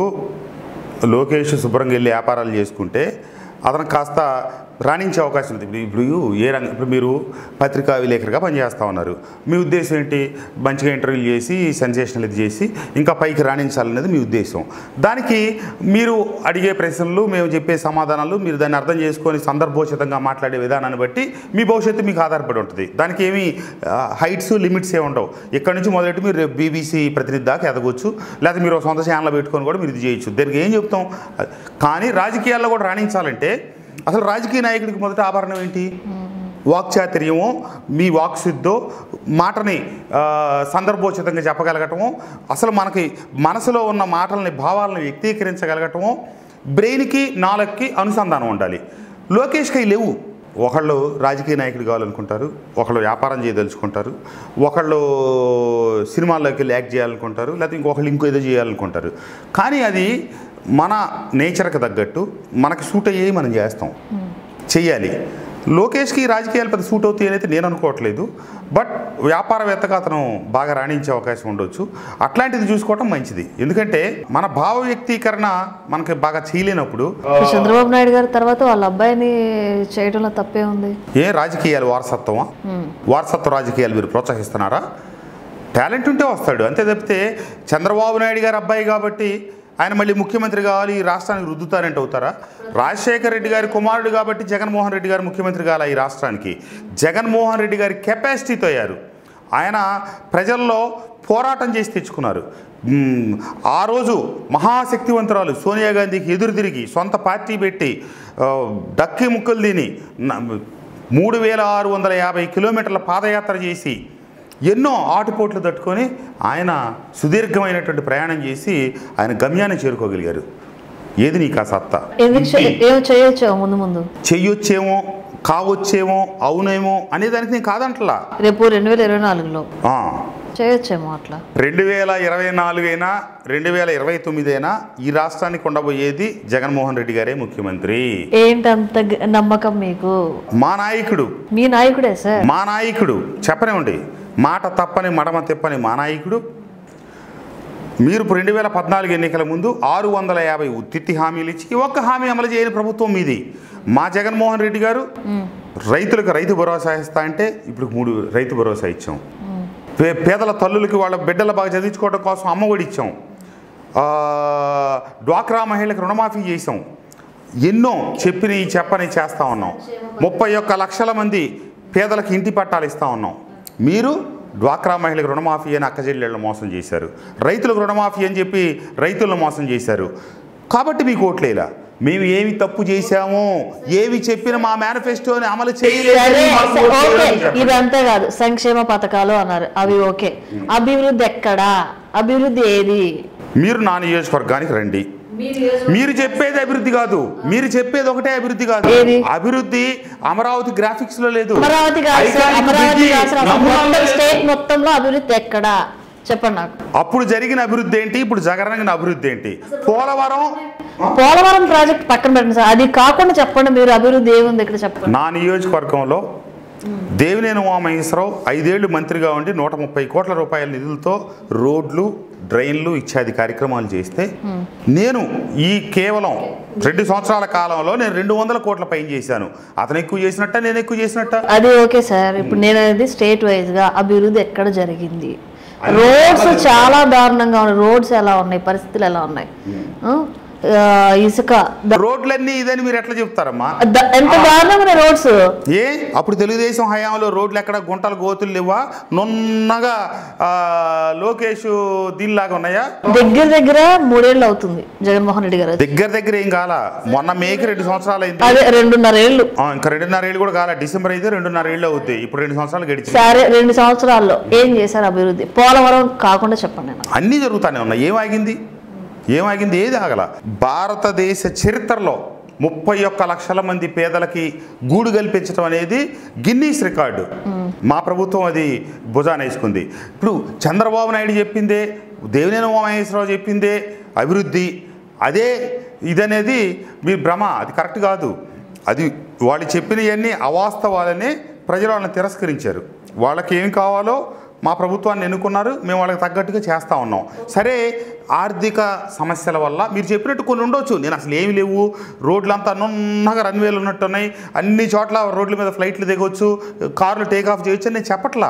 లోకేష్ శుభ్రంగా వెళ్ళి వ్యాపారాలు చేసుకుంటే అతను కాస్త రాణించే అవకాశం ఉంది ఇప్పుడు ఇప్పుడు ఏ రంగం ఇప్పుడు మీరు పత్రికా విలేకరుగా పనిచేస్తూ ఉన్నారు మీ ఉద్దేశం ఏంటి మంచిగా ఇంటర్వ్యూలు చేసి సెన్సేషనల్ ఇది చేసి ఇంకా పైకి రాణించాలనేది మీ ఉద్దేశం దానికి మీరు అడిగే ప్రశ్నలు మేము చెప్పే సమాధానాలు మీరు దాన్ని అర్థం చేసుకొని సందర్భోచితంగా మాట్లాడే విధానాన్ని బట్టి మీ భవిష్యత్తు మీకు ఆధారపడి ఉంటుంది దానికి ఏమీ హైట్స్ లిమిట్స్ ఏ ఉండవు ఇక్కడ నుంచి మొదలెట్టి మీరు రేపు బీబీసీ ప్రతినిధి దాకా ఎదగొచ్చు లేకపోతే మీరు ఒక సొంత ఛానల్ పెట్టుకొని కూడా మీరు ఇది చేయొచ్చు దానికి ఏం చెప్తాం కానీ రాజకీయాల్లో కూడా రాణించాలంటే అసలు రాజకీయ నాయకుడికి మొదట ఆభరణం ఏంటి వాక్చాతుర్యమో మీ వాక్శుద్ధో మాటని ఆ, సందర్భోచితంగా చెప్పగలగటము అసలు మనకి మనసులో ఉన్న మాటల్ని భావాలను వ్యక్తీకరించగలగటము బ్రెయిన్కి నాలుగుకి అనుసంధానం ఉండాలి లోకేష్కి అవి లేవు ఒకళ్ళు రాజకీయ నాయకుడు కావాలనుకుంటారు ఒకళ్ళు వ్యాపారం చేయదలుచుకుంటారు ఒకళ్ళు సినిమాల్లోకి వెళ్ళి యాక్ట్ చేయాలనుకుంటారు లేకపోతే ఇంకొకళ్ళు ఇంకో ఏదో చేయాలనుకుంటారు కానీ అది మన నేచర్కి తగ్గట్టు మనకి సూట్ అయ్యేవి మనం చేస్తాం చెయ్యాలి లోకేష్కి రాజకీయాలు పెద్ద సూట్ అవుతాయి అనేది నేను అనుకోవట్లేదు బట్ వ్యాపారవేత్తగా అతను బాగా రాణించే అవకాశం ఉండొచ్చు అట్లాంటిది చూసుకోవటం మంచిది ఎందుకంటే మన భావ వ్యక్తీకరణ మనకి బాగా చేయలేనప్పుడు ఇప్పుడు చంద్రబాబు నాయుడు గారి తర్వాత వాళ్ళ అబ్బాయిని చేయడంలో తప్పే ఉంది ఏ రాజకీయాలు వారసత్వమా వారసత్వ రాజకీయాలు మీరు ప్రోత్సహిస్తున్నారా టాలెంట్ ఉంటే వస్తాడు అంతే తప్పితే చంద్రబాబు నాయుడు గారి అబ్బాయి కాబట్టి ఆయన మళ్ళీ ముఖ్యమంత్రి కావాలి ఈ రాష్ట్రానికి రుద్దుతారంటే అవుతారా రాజశేఖర రెడ్డి గారి కుమారుడు కాబట్టి జగన్మోహన్ రెడ్డి గారు ముఖ్యమంత్రి కాల ఈ రాష్ట్రానికి జగన్మోహన్ రెడ్డి గారి కెపాసిటీతో అయ్యారు ఆయన ప్రజల్లో పోరాటం చేసి తెచ్చుకున్నారు మ్మ్, ఆ రోజు మహాశక్తివంతురాలు సోనియా గాంధీకి ఎదురు తిరిగి సొంత పార్టీ పెట్టి ఆ, డక్కి ముక్కలు తిని న- మూడు వేల ఆరు వందల యాభై కిలోమీటర్ల పాదయాత్ర చేసి ఎన్నో ఆటుపోట్లు తట్టుకొని ఆయన సుదీర్ఘమైనటువంటి ప్రయాణం చేసి ఆయన గమ్యాన్ని చేరుకోగలిగారు ఏది నీకు ఆ సత్తా ఎందుకు చే- ఏమో చేయొచ్చు ముందు ముందు చెయ్యొచ్చేమో కావచ్చేమో అవునేమో అనేదానికి నేను కాదంటలా రేపు రెండు వేల ఇరవై నాలుగులో ఆ, చేయొచ్చేమో అట్లా రెండు వేల ఇరవై నాలుగైనా రెండు వేల ఇరవై తొమ్మిదైనా ఈ రాష్ట్రానికి ఉండబోయేది జగన్మోహన్ రెడ్డి గారే ముఖ్యమంత్రి ఏంటంత గ- నమ్మకం మీకు మా నాయకుడు మీ నాయకుడే సార్ మా నాయకుడు చెప్పనివ్వండి మాట తప్పని మడమ తిప్పని మా నాయకుడు మీరు ఇప్పుడు రెండు వేల పద్నాలుగు ఎన్నికల ముందు ఆరు వందల యాభై ఉత్తిత్తి హామీలు ఇచ్చి ఈ ఒక్క హామీ అమలు చేయని ప్రభుత్వం మీది మా జగన్మోహన్ రెడ్డి గారు రైతులకు రైతు భరోసా ఇస్తా అంటే ఇప్పుడు మూడు రైతు భరోసా ఇచ్చాం పే- పేదల తల్లులకి వాళ్ళ బిడ్డలు బాగా చదివించుకోవడం కోసం అమ్మఒడి ఇచ్చాం ఆ, డ్వాక్రా మహిళలకు రుణమాఫీ చేసాం ఎన్నో చెప్పిని చెప్పని చేస్తూ ఉన్నాం ముప్పై ఒక్క లక్షల మంది పేదలకు ఇంటి పట్టాలు ఇస్తూ ఉన్నాం మీరు డ్వాక్రా మహిళలకు రుణమాఫీ అని అక్కచెల్లెళ్ళను మోసం చేశారు రైతులకు రుణమాఫీ అని చెప్పి రైతులను మోసం చేశారు కాబట్టి మీకు ఓట్లేలా మేము ఏమి తప్పు చేశామో ఏవి చెప్పిన మా మేనిఫెస్టోని అమలు సరే చేయలేదు మాకు ఓకే ఓట్లేదని చెప్పండి. ఇదంతా కాదు సంక్షేమ పథకాలు అన్నారు అవి ఓకే అభివృద్ధి ఎక్కడా అభివృద్ధి ఏది మీరు నా నియోజకవర్గానికి రండి మీరు చెప్పేది అభివృద్ధి కాదు మీరు చెప్పేది ఒకటే అభివృద్ధి కాదు ఏది? అభివృద్ధి అమరావతి గ్రాఫిక్స్ లో లేదు అమరావతి కాదు సార్ ఐకానిక్ అమరావతి బ్రిడ్జి కాదు సార్ అసలు నమూనాలో మొత్తం లేదు. స్టేట్ మొత్తంలో అభివృద్ధి ఎక్కడా చెప్పండి నాకు అప్పుడు జరిగిన అభివృద్ధి ఏంటి ఇప్పుడు జగన్ అభివృద్ధి ఏంటి పోలవరం పోలవరం ప్రాజెక్ట్ పక్కన పెట్టండి సార్ అది కాకుండా చెప్పండి మీరు అభివృద్ధి ఏముంది ఇక్కడ చెప్పండి నా నియోజకవర్గంలో దేవినేని ఉమామహేశ్వరరావు ఐదేళ్లు మంత్రిగా ఉండి నూట ముప్పై కోట్ల రూపాయల నిధులతో రోడ్లు డ్రైన్లు ఇత్యాది కార్యక్రమాలు చేస్తే నేను ఈ కేవలం రెండు సంవత్సరాల కాలంలో నేను రెండు వందల కోట్ల పైన చేశాను అతను ఎక్కువ చేసినట్ట నేను ఎక్కువ చేసినట్ట అది ఓకే సార్ ఇప్పుడు నేను అనేది స్టేట్ వైజ్ గా అభివృద్ధి ఎక్కడ జరిగింది రోడ్స్ చాలా దారుణంగా ఉన్నాయి రోడ్స్ ఎలా ఉన్నాయి పరిస్థితులు ఎలా ఉన్నాయి ఆ, ఆ, ఇసుక ద- రోడ్లన్నీ ఇదని మీరు ఎట్లా చెప్తారమ్మా ద- ఎంత దారుణంగా ఉన్నాయి రోడ్స్ ఏ అప్పుడు తెలుగుదేశం హయాంలో రోడ్లు ఎక్కడ గుంటలు గోతులు లేవా నున్నగా ఆ, లోకేష్ దీనిలాగా ఉన్నాయా దగ్గర దగ్గర మూడేళ్ళు అవుతుంది జగన్మోహన్ రెడ్డి గారు వచ్చి. దగ్గర దగ్గర ఏం కాల మొన్న మేకి రెండు సంవత్సరాలు అయింది అదే రెండున్నర ఏళ్ళు ఆ, ఇంకా రెండున్నర ఏళ్ళు కూడా కాల డిసెంబర్ అయితే రెండున్నర ఏళ్ళు అవుద్ది ఇప్పుడు రెండు సంవత్సరాలు గడిచి సరే రెండు సంవత్సరాల్లో ఏం చేశారు అభివృద్ధి పోలవరం కాకుండా చెప్పండి నాకు అన్నీ జరుగుతానే ఉన్నాయి ఏం ఆగింది ఏం ఆగింది ఏది ఆగల భారతదేశ చరిత్రలో ముప్పై ఒక్క లక్షల మంది పేదలకి గూడు కల్పించడం అనేది గిన్నీస్ రికార్డు మా ప్రభుత్వం అది భుజాన వేసుకుంది ఇప్పుడు చంద్రబాబు నాయుడు చెప్పిందే దేవినేని ఉమామహేశ్వరరావు చెప్పిందే అభివృద్ధి అదే ఇదనేది మీ భ్రమ అది కరెక్ట్ కాదు అది వాళ్ళు చెప్పినవన్నీ అవాస్తవాలనే ప్రజలు వాళ్ళని తిరస్కరించారు వాళ్ళకి ఏం కావాలో మా ప్రభుత్వాన్ని ఎన్నుకున్నారు మేము వాళ్ళకి తగ్గట్టుగా చేస్తూ ఉన్నాం సరే ఆర్థిక సమస్యల వల్ల మీరు చెప్పినట్టు కొన్ని ఉండొచ్చు నేను అసలు ఏమి లేవు రోడ్లంతా నున్నగా రన్వేలు ఉన్నట్టు ఉన్నాయి అన్ని చోట్ల రోడ్ల మీద ఫ్లైట్లు దిగొచ్చు కార్లు టేక్ ఆఫ్ చేయొచ్చు అని నేను చెప్పట్లా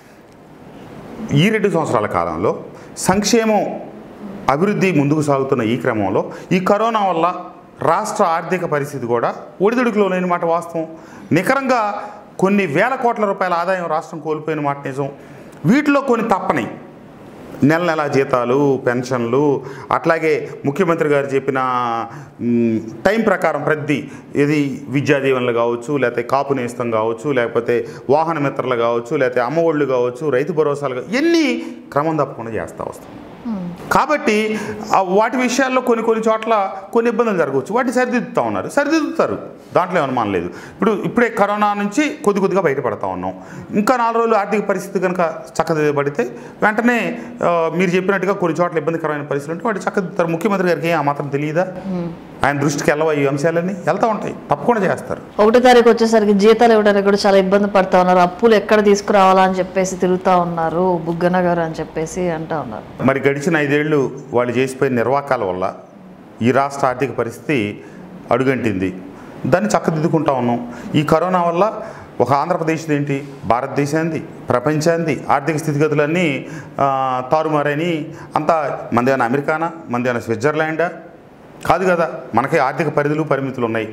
ఈ రెండు సంవత్సరాల కాలంలో సంక్షేమం అభివృద్ధి ముందుకు సాగుతున్న ఈ క్రమంలో ఈ కరోనా వల్ల రాష్ట్ర ఆర్థిక పరిస్థితి కూడా ఒడిదుడుకులో లేని మాట వాస్తవం నికరంగా కొన్ని వేల కోట్ల రూపాయల ఆదాయం రాష్ట్రం కోల్పోయిన మాట నిజం వీటిలో కొన్ని తప్పని నెల నెల జీతాలు పెన్షన్లు అట్లాగే ముఖ్యమంత్రి గారు చెప్పిన మ్, టైం ప్రకారం ప్రతి ఇది విద్యా దీవెనలు కావచ్చు లేకపోతే కాపు నేస్తం కావచ్చు లేకపోతే వాహన మిత్రలు కావచ్చు లేకపోతే అమ్మఒళ్ళు కావచ్చు రైతు భరోసాలు కావచ్చు ఇవన్నీ క్రమం తప్పకుండా చేస్తూ వస్తాం కాబట్టి ఆ వాటి విషయాల్లో కొన్ని కొన్ని చోట్ల కొన్ని ఇబ్బందులు జరగవచ్చు వాటిని సరిదిద్దుతూ ఉన్నారు సరిదిద్దుతారు దాంట్లో ఏమన్నా లేదు ఇప్పుడు ఇప్పుడే కరోనా నుంచి కొద్ది కొద్దిగా బయటపడతా ఉన్నాం ఇంకా నాలుగు రోజులు ఆర్థిక పరిస్థితి కనుక చక్కదిద్దబడితే వెంటనే ఆ, మీరు చెప్పినట్టుగా కొన్ని చోట్ల ఇబ్బందికరమైన పరిస్థితులు ఉంటే వాటి చక్కదిద్దుతారు ముఖ్యమంత్రి గారికి ఏం ఆ మాత్రం తెలియదా ఆయన దృష్టికి వెళ్ళవా ఈ అంశాలన్నీ వెళ్తూ ఉంటాయి తప్పకుండా చేస్తారు ఒకటో తారీఖు వచ్చేసరికి జీతాలు ఇవ్వడానికి కూడా చాలా ఇబ్బంది పడతా ఉన్నారు అప్పులు ఎక్కడ తీసుకురావాలా అని చెప్పేసి తిరుగుతా ఉన్నారు బుగ్గన గారు అని చెప్పేసి అంటా ఉన్నారు మరి గడిచిన ఐదేళ్లు వాళ్ళు చేసిపోయిన నిర్వాకాల వల్ల ఈ రాష్ట్ర ఆర్థిక పరిస్థితి అడుగంటింది దాన్ని చక్కదిద్దుకుంటా ఉన్నాం ఈ కరోనా వల్ల ఒక ఆంధ్రప్రదేశ్ ఏంటి భారతదేశాన్ని ప్రపంచాన్ని ఆర్థిక స్థితిగతులన్నీ ఆ, తారుమారని అంతా మందేమైనా అమెరికానా మందేమైనా స్విట్జర్లాండా కాదు కదా మనకి ఆర్థిక పరిధులు పరిమితులు ఉన్నాయి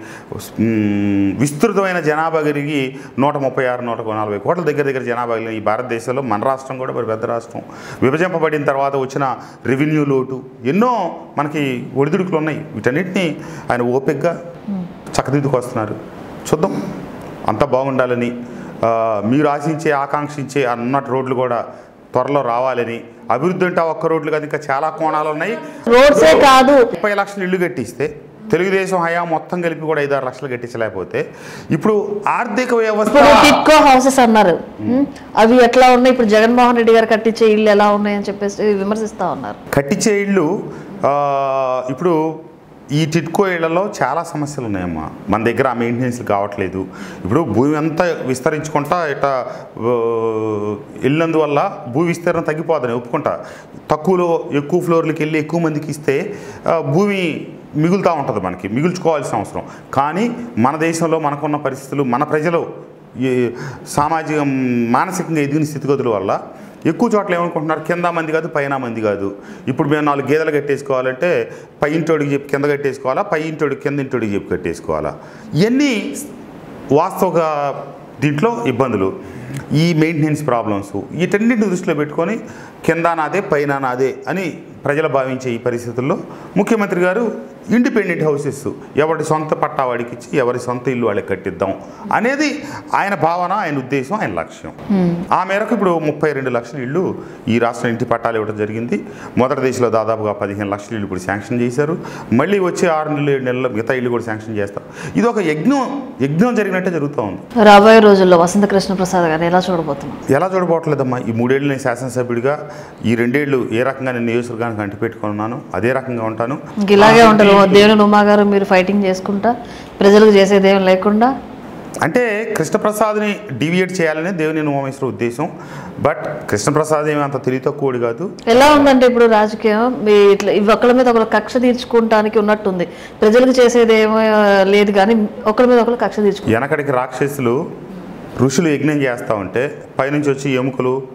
మ్, విస్తృతమైన జనాభా పెరిగి నూట ముప్పై ఆరు నూట నలభై కోట్ల దగ్గర దగ్గర జనాభా కలిగిన ఈ భారతదేశంలో మన రాష్ట్రం కూడా మరి పెద్ద రాష్ట్రం విభజింపబడిన తర్వాత వచ్చిన రెవెన్యూ లోటు ఎన్నో మనకి ఒడిదుడుకులు ఉన్నాయి వీటన్నిటిని ఆయన ఓపికగా చక్కదిద్దుకొస్తున్నారు చూద్దాం అంతా బాగుండాలని ఆ, మీరు ఆశించే ఆకాంక్షించే అన్నట్టు రోడ్లు కూడా త్వరలో రావాలని అభివృద్ధి అంటే ఆ ఒక్క రోడ్లు కాదు ఇంకా చాలా కోణాలు ఉన్నాయి రోడ్సే కాదు ముప్పై లక్షలు ఇల్లు కట్టిస్తే తెలుగుదేశం హయా మొత్తం కలిపి కూడా ఐదారు లక్షలు కట్టించలేకపోతే ఇప్పుడు ఆర్థిక వ్యవస్థ ఇప్పుడు టిట్కో హౌసెస్ అన్నారు ఉమ్, అవి ఎట్లా ఉన్నాయి ఇప్పుడు జగన్మోహన్ రెడ్డి గారు కట్టించే ఇల్లు ఎలా ఉన్నాయి అని చెప్పేసి విమర్శిస్తా ఉన్నారు కట్టించే ఇళ్ళు ఆ, ఇప్పుడు ఈ టిట్కో ఇళ్లలో చాలా సమస్యలు ఉన్నాయమ్మా మన దగ్గర ఆ మెయింటెనెన్స్ కావట్లేదు ఇప్పుడు భూమి అంతా విస్తరించుకుంటా ఇట ఆ, వెళ్ళినందువల్ల భూ విస్తీర్ణం తగ్గిపోదని ఒప్పుకుంటా తక్కువలో ఎక్కువ ఫ్లోర్లకి వెళ్ళి ఎక్కువ మందికి ఇస్తే ఆ, భూమి మిగులుతూ ఉంటుంది మనకి మిగుల్చుకోవాల్సిన అవసరం కానీ మన దేశంలో మనకున్న పరిస్థితులు మన ప్రజలు ఈ సామాజిక మానసికంగా ఎదిగిన స్థితిగతుల వల్ల ఎక్కువ చోట్ల ఏమనుకుంటున్నారు కింద మంది కాదు పైన మంది కాదు ఇప్పుడు మేము నాలుగు గేదెలు కట్టేసుకోవాలంటే పై ఇంటోడికి చెప్పి కింద కట్టేసుకోవాలా పై ఇంటోడికి కింద ఇంటోడికి చెప్పి కట్టేసుకోవాలా ఇవన్నీ వాస్తవ దీంట్లో ఇబ్బందులు ఈ మెయింటెనెన్స్ ప్రాబ్లమ్స్ వీటన్నిటిని దృష్టిలో పెట్టుకొని కింద నాదే పైన నాదే అని ప్రజలు భావించే ఈ పరిస్థితుల్లో ముఖ్యమంత్రి గారు ఇండిపెండెంట్ హౌసెస్ ఎవరి సొంత పట్టా వాడికి ఇచ్చి ఎవరి సొంత ఇల్లు వాళ్ళకి కట్టిద్దాం అనేది ఆయన భావన ఆయన ఉద్దేశం ఆయన లక్ష్యం ఆ మేరకు ఇప్పుడు ముప్పై రెండు లక్షల ఇళ్ళు ఈ రాష్ట్రం ఇంటి పట్టాలు ఇవ్వడం జరిగింది మొదటి దశలో దాదాపుగా పదిహేను లక్షల ఇళ్ళు ఇప్పుడు శాంక్షన్ చేశారు మళ్ళీ వచ్చే ఆరు నెలలు ఏడు నెలల్లో మిగతా ఇల్లు కూడా శాంక్షన్ చేస్తారు ఇది ఒక యజ్ఞం యజ్ఞం జరిగినట్టే జరుగుతూ ఉంది రాబోయే రోజుల్లో వసంత కృష్ణ ప్రసాద్ గారిని ఎలా చూడబోతున్నాం ఎలా చూడబోట్లేదమ్మా ఈ మూడేళ్ళు నేను శాసనసభ్యుడిగా ఈ రెండేళ్ళు ఏ రకంగా నేను నియోజకవర్గానికి అంటిపెట్టుకుని ఉన్నాను అదే రకంగా ఉంటాను ఇంక ఇలాగే ఉంటారు దేవుని ఉమా గారు మీరు ఫైటింగ్ చేసుకుంటా ప్రజలకు చేసేదేం లేకుండా అంటే కృష్ణప్రసాద్ని డివియేట్ చేయాలనే దేవుని ఉమామేశ్వర ఉద్దేశం బట్ కృష్ణప్రసాద్ ఏమి అంత తెలివి తక్కువడు కాదు ఎలా ఉందంటే ఇప్పుడు రాజకీయం మీ ఇట్లా ఇవి ఒకళ్ళ మీద ఒకరు కక్ష తీర్చుకుంటానికి ఉన్నట్టుంది ప్రజలకు చేసేది ఏమో లేదు కానీ ఒకరి మీద ఒకరు కక్ష తీర్చుకుంటారు వెనకడికి రాక్షసులు ఋషులు యజ్ఞం చేస్తూ ఉంటే పైనుంచి వచ్చి ఎముకలు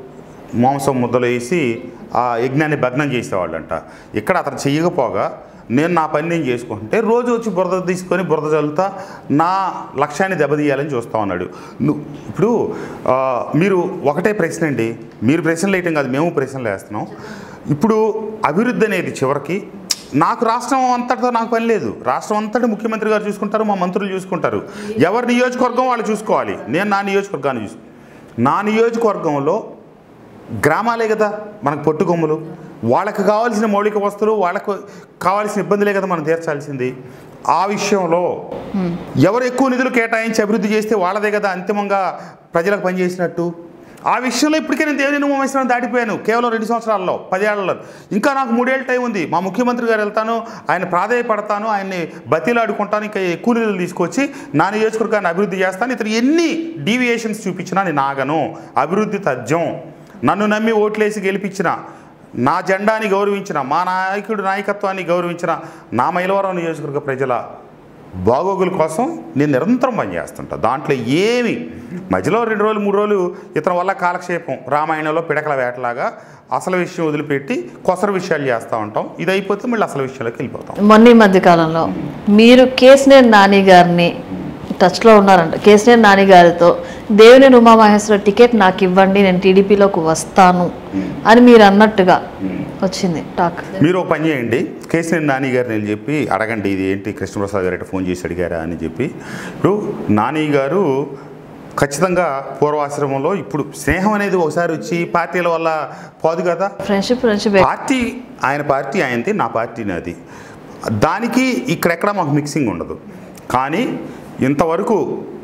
మాంసం ముద్దలు వేసి ఆ యజ్ఞాన్ని భగ్నం చేసేవాళ్ళంట ఇక్కడ అతను చెయ్యకపోగా నేను నా పని నేను చేసుకుంటే రోజు వచ్చి బురద తీసుకొని బురద చల్లుతా నా లక్ష్యాన్ని దెబ్బతీయాలని చూస్తా ఉన్నాడు ను- ఇప్పుడు ఆ, మీరు ఒకటే ప్రశ్న అండి మీరు ప్రశ్నలు వేయటం కాదు మేము ప్రశ్నలు వేస్తున్నాం ఇప్పుడు అభివృద్ధి అనేది చివరికి నాకు రాష్ట్రం అంతటితో నాకు పని లేదు రాష్ట్రం అంతటి ముఖ్యమంత్రి గారు చూసుకుంటారు మా మంత్రులు చూసుకుంటారు ఎవరి నియోజకవర్గం వాళ్ళు చూసుకోవాలి నేను నా నియోజకవర్గాన్ని చూసు నా నియోజకవర్గంలో గ్రామాలే కదా మనకు పొట్టుకొమ్ములు వాళ్ళకి కావాల్సిన మౌలిక వస్తువులు వాళ్ళకు కావాల్సిన ఇబ్బందులే కదా మనం తీర్చాల్సింది ఆ విషయంలో ఎవరు ఎక్కువ నిధులు కేటాయించి అభివృద్ధి చేస్తే వాళ్ళదే కదా అంతిమంగా ప్రజలకు పనిచేసినట్టు ఆ విషయంలో ఇప్పటికే నేను దేవుని ఉమేశ్వరం దాటిపోయాను కేవలం రెండు సంవత్సరాల్లో పదేళ్లలో ఇంకా నాకు మూడేళ్ళ టైం ఉంది మా ముఖ్యమంత్రి గారు వెళ్తాను ఆయన ప్రాధాయపడతాను ఆయన్ని బతిలాడుకుంటాను ఇంకా ఎక్కువ నిధులు తీసుకొచ్చి నా నియోజకవర్గాన్ని అభివృద్ధి చేస్తాను ఇతను ఎన్ని డీవియేషన్స్ చూపించినా నేను ఆగను అభివృద్ధి తథ్యం నన్ను నమ్మి ఓట్లేసి గెలిపించిన నా జెండాని గౌరవించిన మా నాయకుడు నాయకత్వాన్ని గౌరవించిన నా మైలవరం నియోజకవర్గ ప్రజల బాగోగుల కోసం నేను నిరంతరం పనిచేస్తుంటా దాంట్లో ఏమి మధ్యలో రెండు రోజులు మూడు రోజులు ఇతని వల్ల కాలక్షేపం రామాయణంలో పిడకల వేటలాగా అసలు విషయం వదిలిపెట్టి కొసర విషయాలు చేస్తూ ఉంటాం ఇది అయిపోతే మళ్ళీ అసలు విషయాలకు వెళ్ళిపోతాం మొన్న ఈ మధ్య కాలంలో మీరు కేసినేని నాని గారిని టచ్లో ఉన్నారంట కేసినేని నాని గారితో దేవుని ఉమామహేశ్వర టికెట్ నాకు ఇవ్వండి నేను టీడీపీలోకి వస్తాను అని మీరు అన్నట్టుగా వచ్చింది టాక్ మీరు ఒక పని చేయండి కేసీఆర్ నాని గారిని వెళ్ళి చెప్పి అడగండి ఇది ఏంటి కృష్ణప్రసాద్ గారు ఫోన్ చేసి అడిగారా అని చెప్పి ఇప్పుడు నాని గారు ఖచ్చితంగా పూర్వాశ్రమంలో ఇప్పుడు స్నేహం అనేది ఒకసారి వచ్చి పార్టీల వల్ల పోదు కదా ఫ్రెండ్షిప్ ఫ్రెండ్షిప్ పార్టీ ఆయన పార్టీ ఆయనది నా పార్టీ నాది దానికి ఇక్కడెక్కడ మాకు మిక్సింగ్ ఉండదు కానీ ఇంతవరకు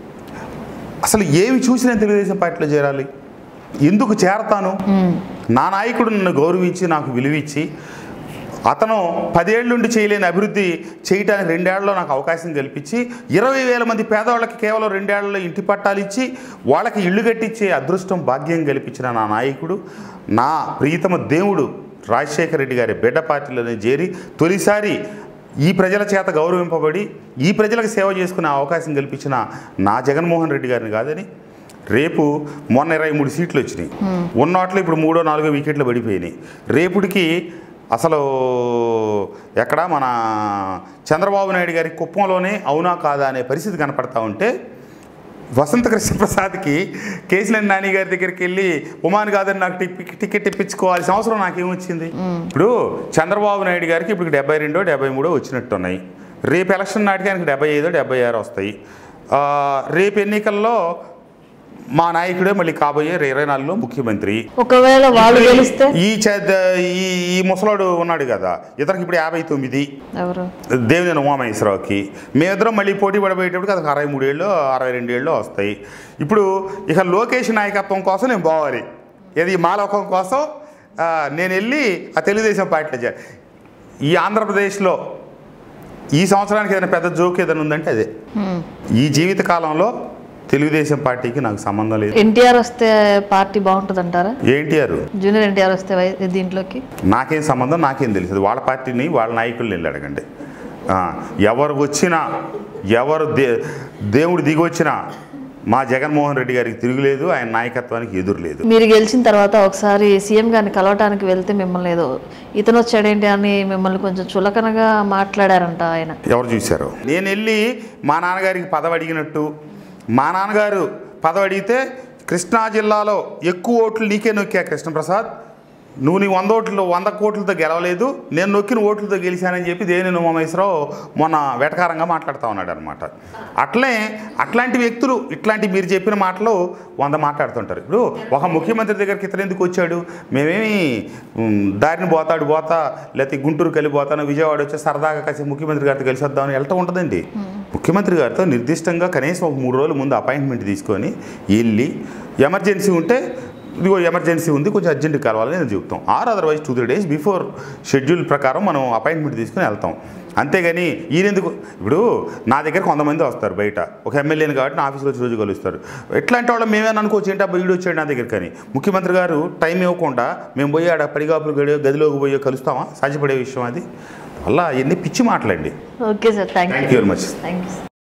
అసలు ఏమి చూసి నేను తెలుగుదేశం పార్టీలో చేరాలి ఎందుకు చేరతాను నా నాయకుడు నన్ను గౌరవించి నాకు విలువిచ్చి అతను పదేళ్ళ నుండి చేయలేని అభివృద్ధి చేయడానికి రెండేళ్లలో నాకు అవకాశం కల్పించి ఇరవై వేల మంది పేదవాళ్ళకి కేవలం రెండేళ్లలో ఇంటి పట్టాలు ఇచ్చి వాళ్ళకి ఇల్లు కట్టించే అదృష్టం భాగ్యం కల్పించిన నా నాయకుడు నా ప్రీతమ దేవుడు రాజశేఖర రెడ్డి గారి బిడ్డ పార్టీలోనే చేరి తొలిసారి ఈ ప్రజల చేత గౌరవింపబడి ఈ ప్రజలకు సేవ చేసుకునే అవకాశం కల్పించిన నా జగన్మోహన్ రెడ్డి గారిని కాదని రేపు మొన్న ఇరవై మూడు సీట్లు వచ్చినాయి ఉన్న వాటిలో ఇప్పుడు మూడో నాలుగో వికెట్లు పడిపోయినాయి రేపుడికి అసలు ఎక్కడ మన చంద్రబాబు నాయుడు గారి కుప్పంలోనే అవునా కాదా అనే పరిస్థితి కనపడతా ఉంటే వసంత కృష్ణ ప్రసాద్కి కేసీఆర్ నాని గారి దగ్గరికి వెళ్ళి ఉమాన్ కాదని నాకు టిక్- టికెట్ ఇప్పించుకోవాల్సిన అవసరం నాకేమొచ్చింది ఇప్పుడు చంద్రబాబు నాయుడు గారికి ఇప్పుడు డెబ్బై రెండో డెబ్బై మూడో వచ్చినట్టున్నాయి రేపు ఎలక్షన్ నాటికి ఆయనకి డెబ్బై ఐదో డెబ్బై ఆరు వస్తాయి ఆ, రేపు ఎన్నికల్లో మా నాయకుడే మళ్ళీ కాబోయే ఇరవై నాలుగులో ముఖ్యమంత్రి ఒకవేళ వాళ్ళు గెలిస్తే ఈ చెద్ద- ఈ ఈ ముసలాడు ఉన్నాడు కదా ఇతనికి ఇప్పుడు యాభై తొమ్మిది ఎవరు దేవినేని ఉమామహేశ్వరరావుకి మేమిద్దరం మళ్ళీ పోటీ పడబోయేటప్పుడు అది అరవై మూడేళ్ళు అరవై రెండేళ్ళు వస్తాయి ఇప్పుడు ఇక లోకేష్ నాయకత్వం కోసం నేను పోవాలి ఇది మాలోకం కోసం ఆ, నేను వెళ్ళి ఆ తెలుగుదేశం పార్టీలో చేర ఈ ఆంధ్రప్రదేశ్లో ఈ సంవత్సరానికి ఏదైనా పెద్ద జోక్ ఏదైనా ఉందంటే అదే హ్మ్. ఈ జీవిత కాలంలో తెలుగుదేశం పార్టీకి నాకు సంబంధం లేదు ఎన్టీఆర్ వస్తే పార్టీ బాగుంటుంది అంటారా ఎన్టీఆర్ జూనియర్ ఎన్టీఆర్ వస్తే వై- దీంట్లోకి నాకేం సంబంధం నాకేం తెలుసు వాళ్ళ పార్టీని వాళ్ళ నాయకుల్ని వెళ్ళి అడగండి ఆ, ఎవరు వచ్చినా ఎవరు దే దేవుడు దిగి వచ్చినా మా జగన్మోహన్ రెడ్డి గారికి తిరుగులేదు ఆయన నాయకత్వానికి ఎదురు లేదు మీరు గెలిచిన తర్వాత ఒకసారి సీఎం గారిని కలవటానికి వెళ్తే మిమ్మల్ని ఏదో ఇతను వచ్చాడేంటి అని మిమ్మల్ని కొంచెం చులకనగా మాట్లాడారంట ఆయన ఎవరు చూశారు నేను వెళ్ళి మా నాన్నగారికి పదవి అడిగినట్టు మా నాన్నగారు పదవి అడిగితే కృష్ణా జిల్లాలో ఎక్కువ ఓట్లు నీకే నొక్కా కృష్ణప్రసాద్ నువ్వు నీ వంద ఓట్లు వంద కోట్లతో గెలవలేదు నేను నొక్కిన ఓట్లతో గెలిచానని చెప్పి దేవినేని ఉమామేశ్వరరావు మొన్న వెటకారంగా మాట్లాడుతూ ఉన్నాడు అనమాట అట్లే అట్లాంటి వ్యక్తులు ఇట్లాంటి మీరు చెప్పిన మాటలు వంద మాట్లాడుతుంటారు ఇప్పుడు ఒక ముఖ్యమంత్రి దగ్గరికి ఇతను ఎందుకు వచ్చాడు మేమేమి ఉమ్, దారిని పోతాడు పోతా లేకపోతే గుంటూరు కలిసి పోతాను విజయవాడ వచ్చి సరదాగా కలిసి ముఖ్యమంత్రి గారితో కలిసి వద్దామని వెళ్ళటం ఉంటుందండి ముఖ్యమంత్రి గారితో నిర్దిష్టంగా కనీసం ఒక మూడు రోజుల ముందు అపాయింట్మెంట్ తీసుకొని వెళ్ళి ఎమర్జెన్సీ ఉంటే ఇదిగో ఎమర్జెన్సీ ఉంది కొంచెం అర్జెంట్ కలవాలని నేను చెప్తాం or otherwise two three days before schedule ప్రకారం మనం అపాయింట్మెంట్ తీసుకుని వెళ్తాం అంతేగాని ఈయనెందుకు ఇప్పుడు నా దగ్గర కొంతమంది వస్తారు బయట ఒక ఎమ్మెల్యేని కాబట్టి నా ఆఫీస్లో వచ్చి రోజు కలుస్తారు ఎట్లాంటి వాళ్ళు మేమేమని అనుకోవచ్చు ఏంటి అబ్బా వీడు వచ్చాడు నా దగ్గర కానీ ముఖ్యమంత్రి గారు టైం ఇవ్వకుండా మేము పోయి ఆడ పడిగాపులు గడి గదిలోకి పోయి కలుస్తామా సాధ్యపడే విషయం అది అలా ఎన్ని పిచ్చి మాటలండి okay sir thank thank you very much thank you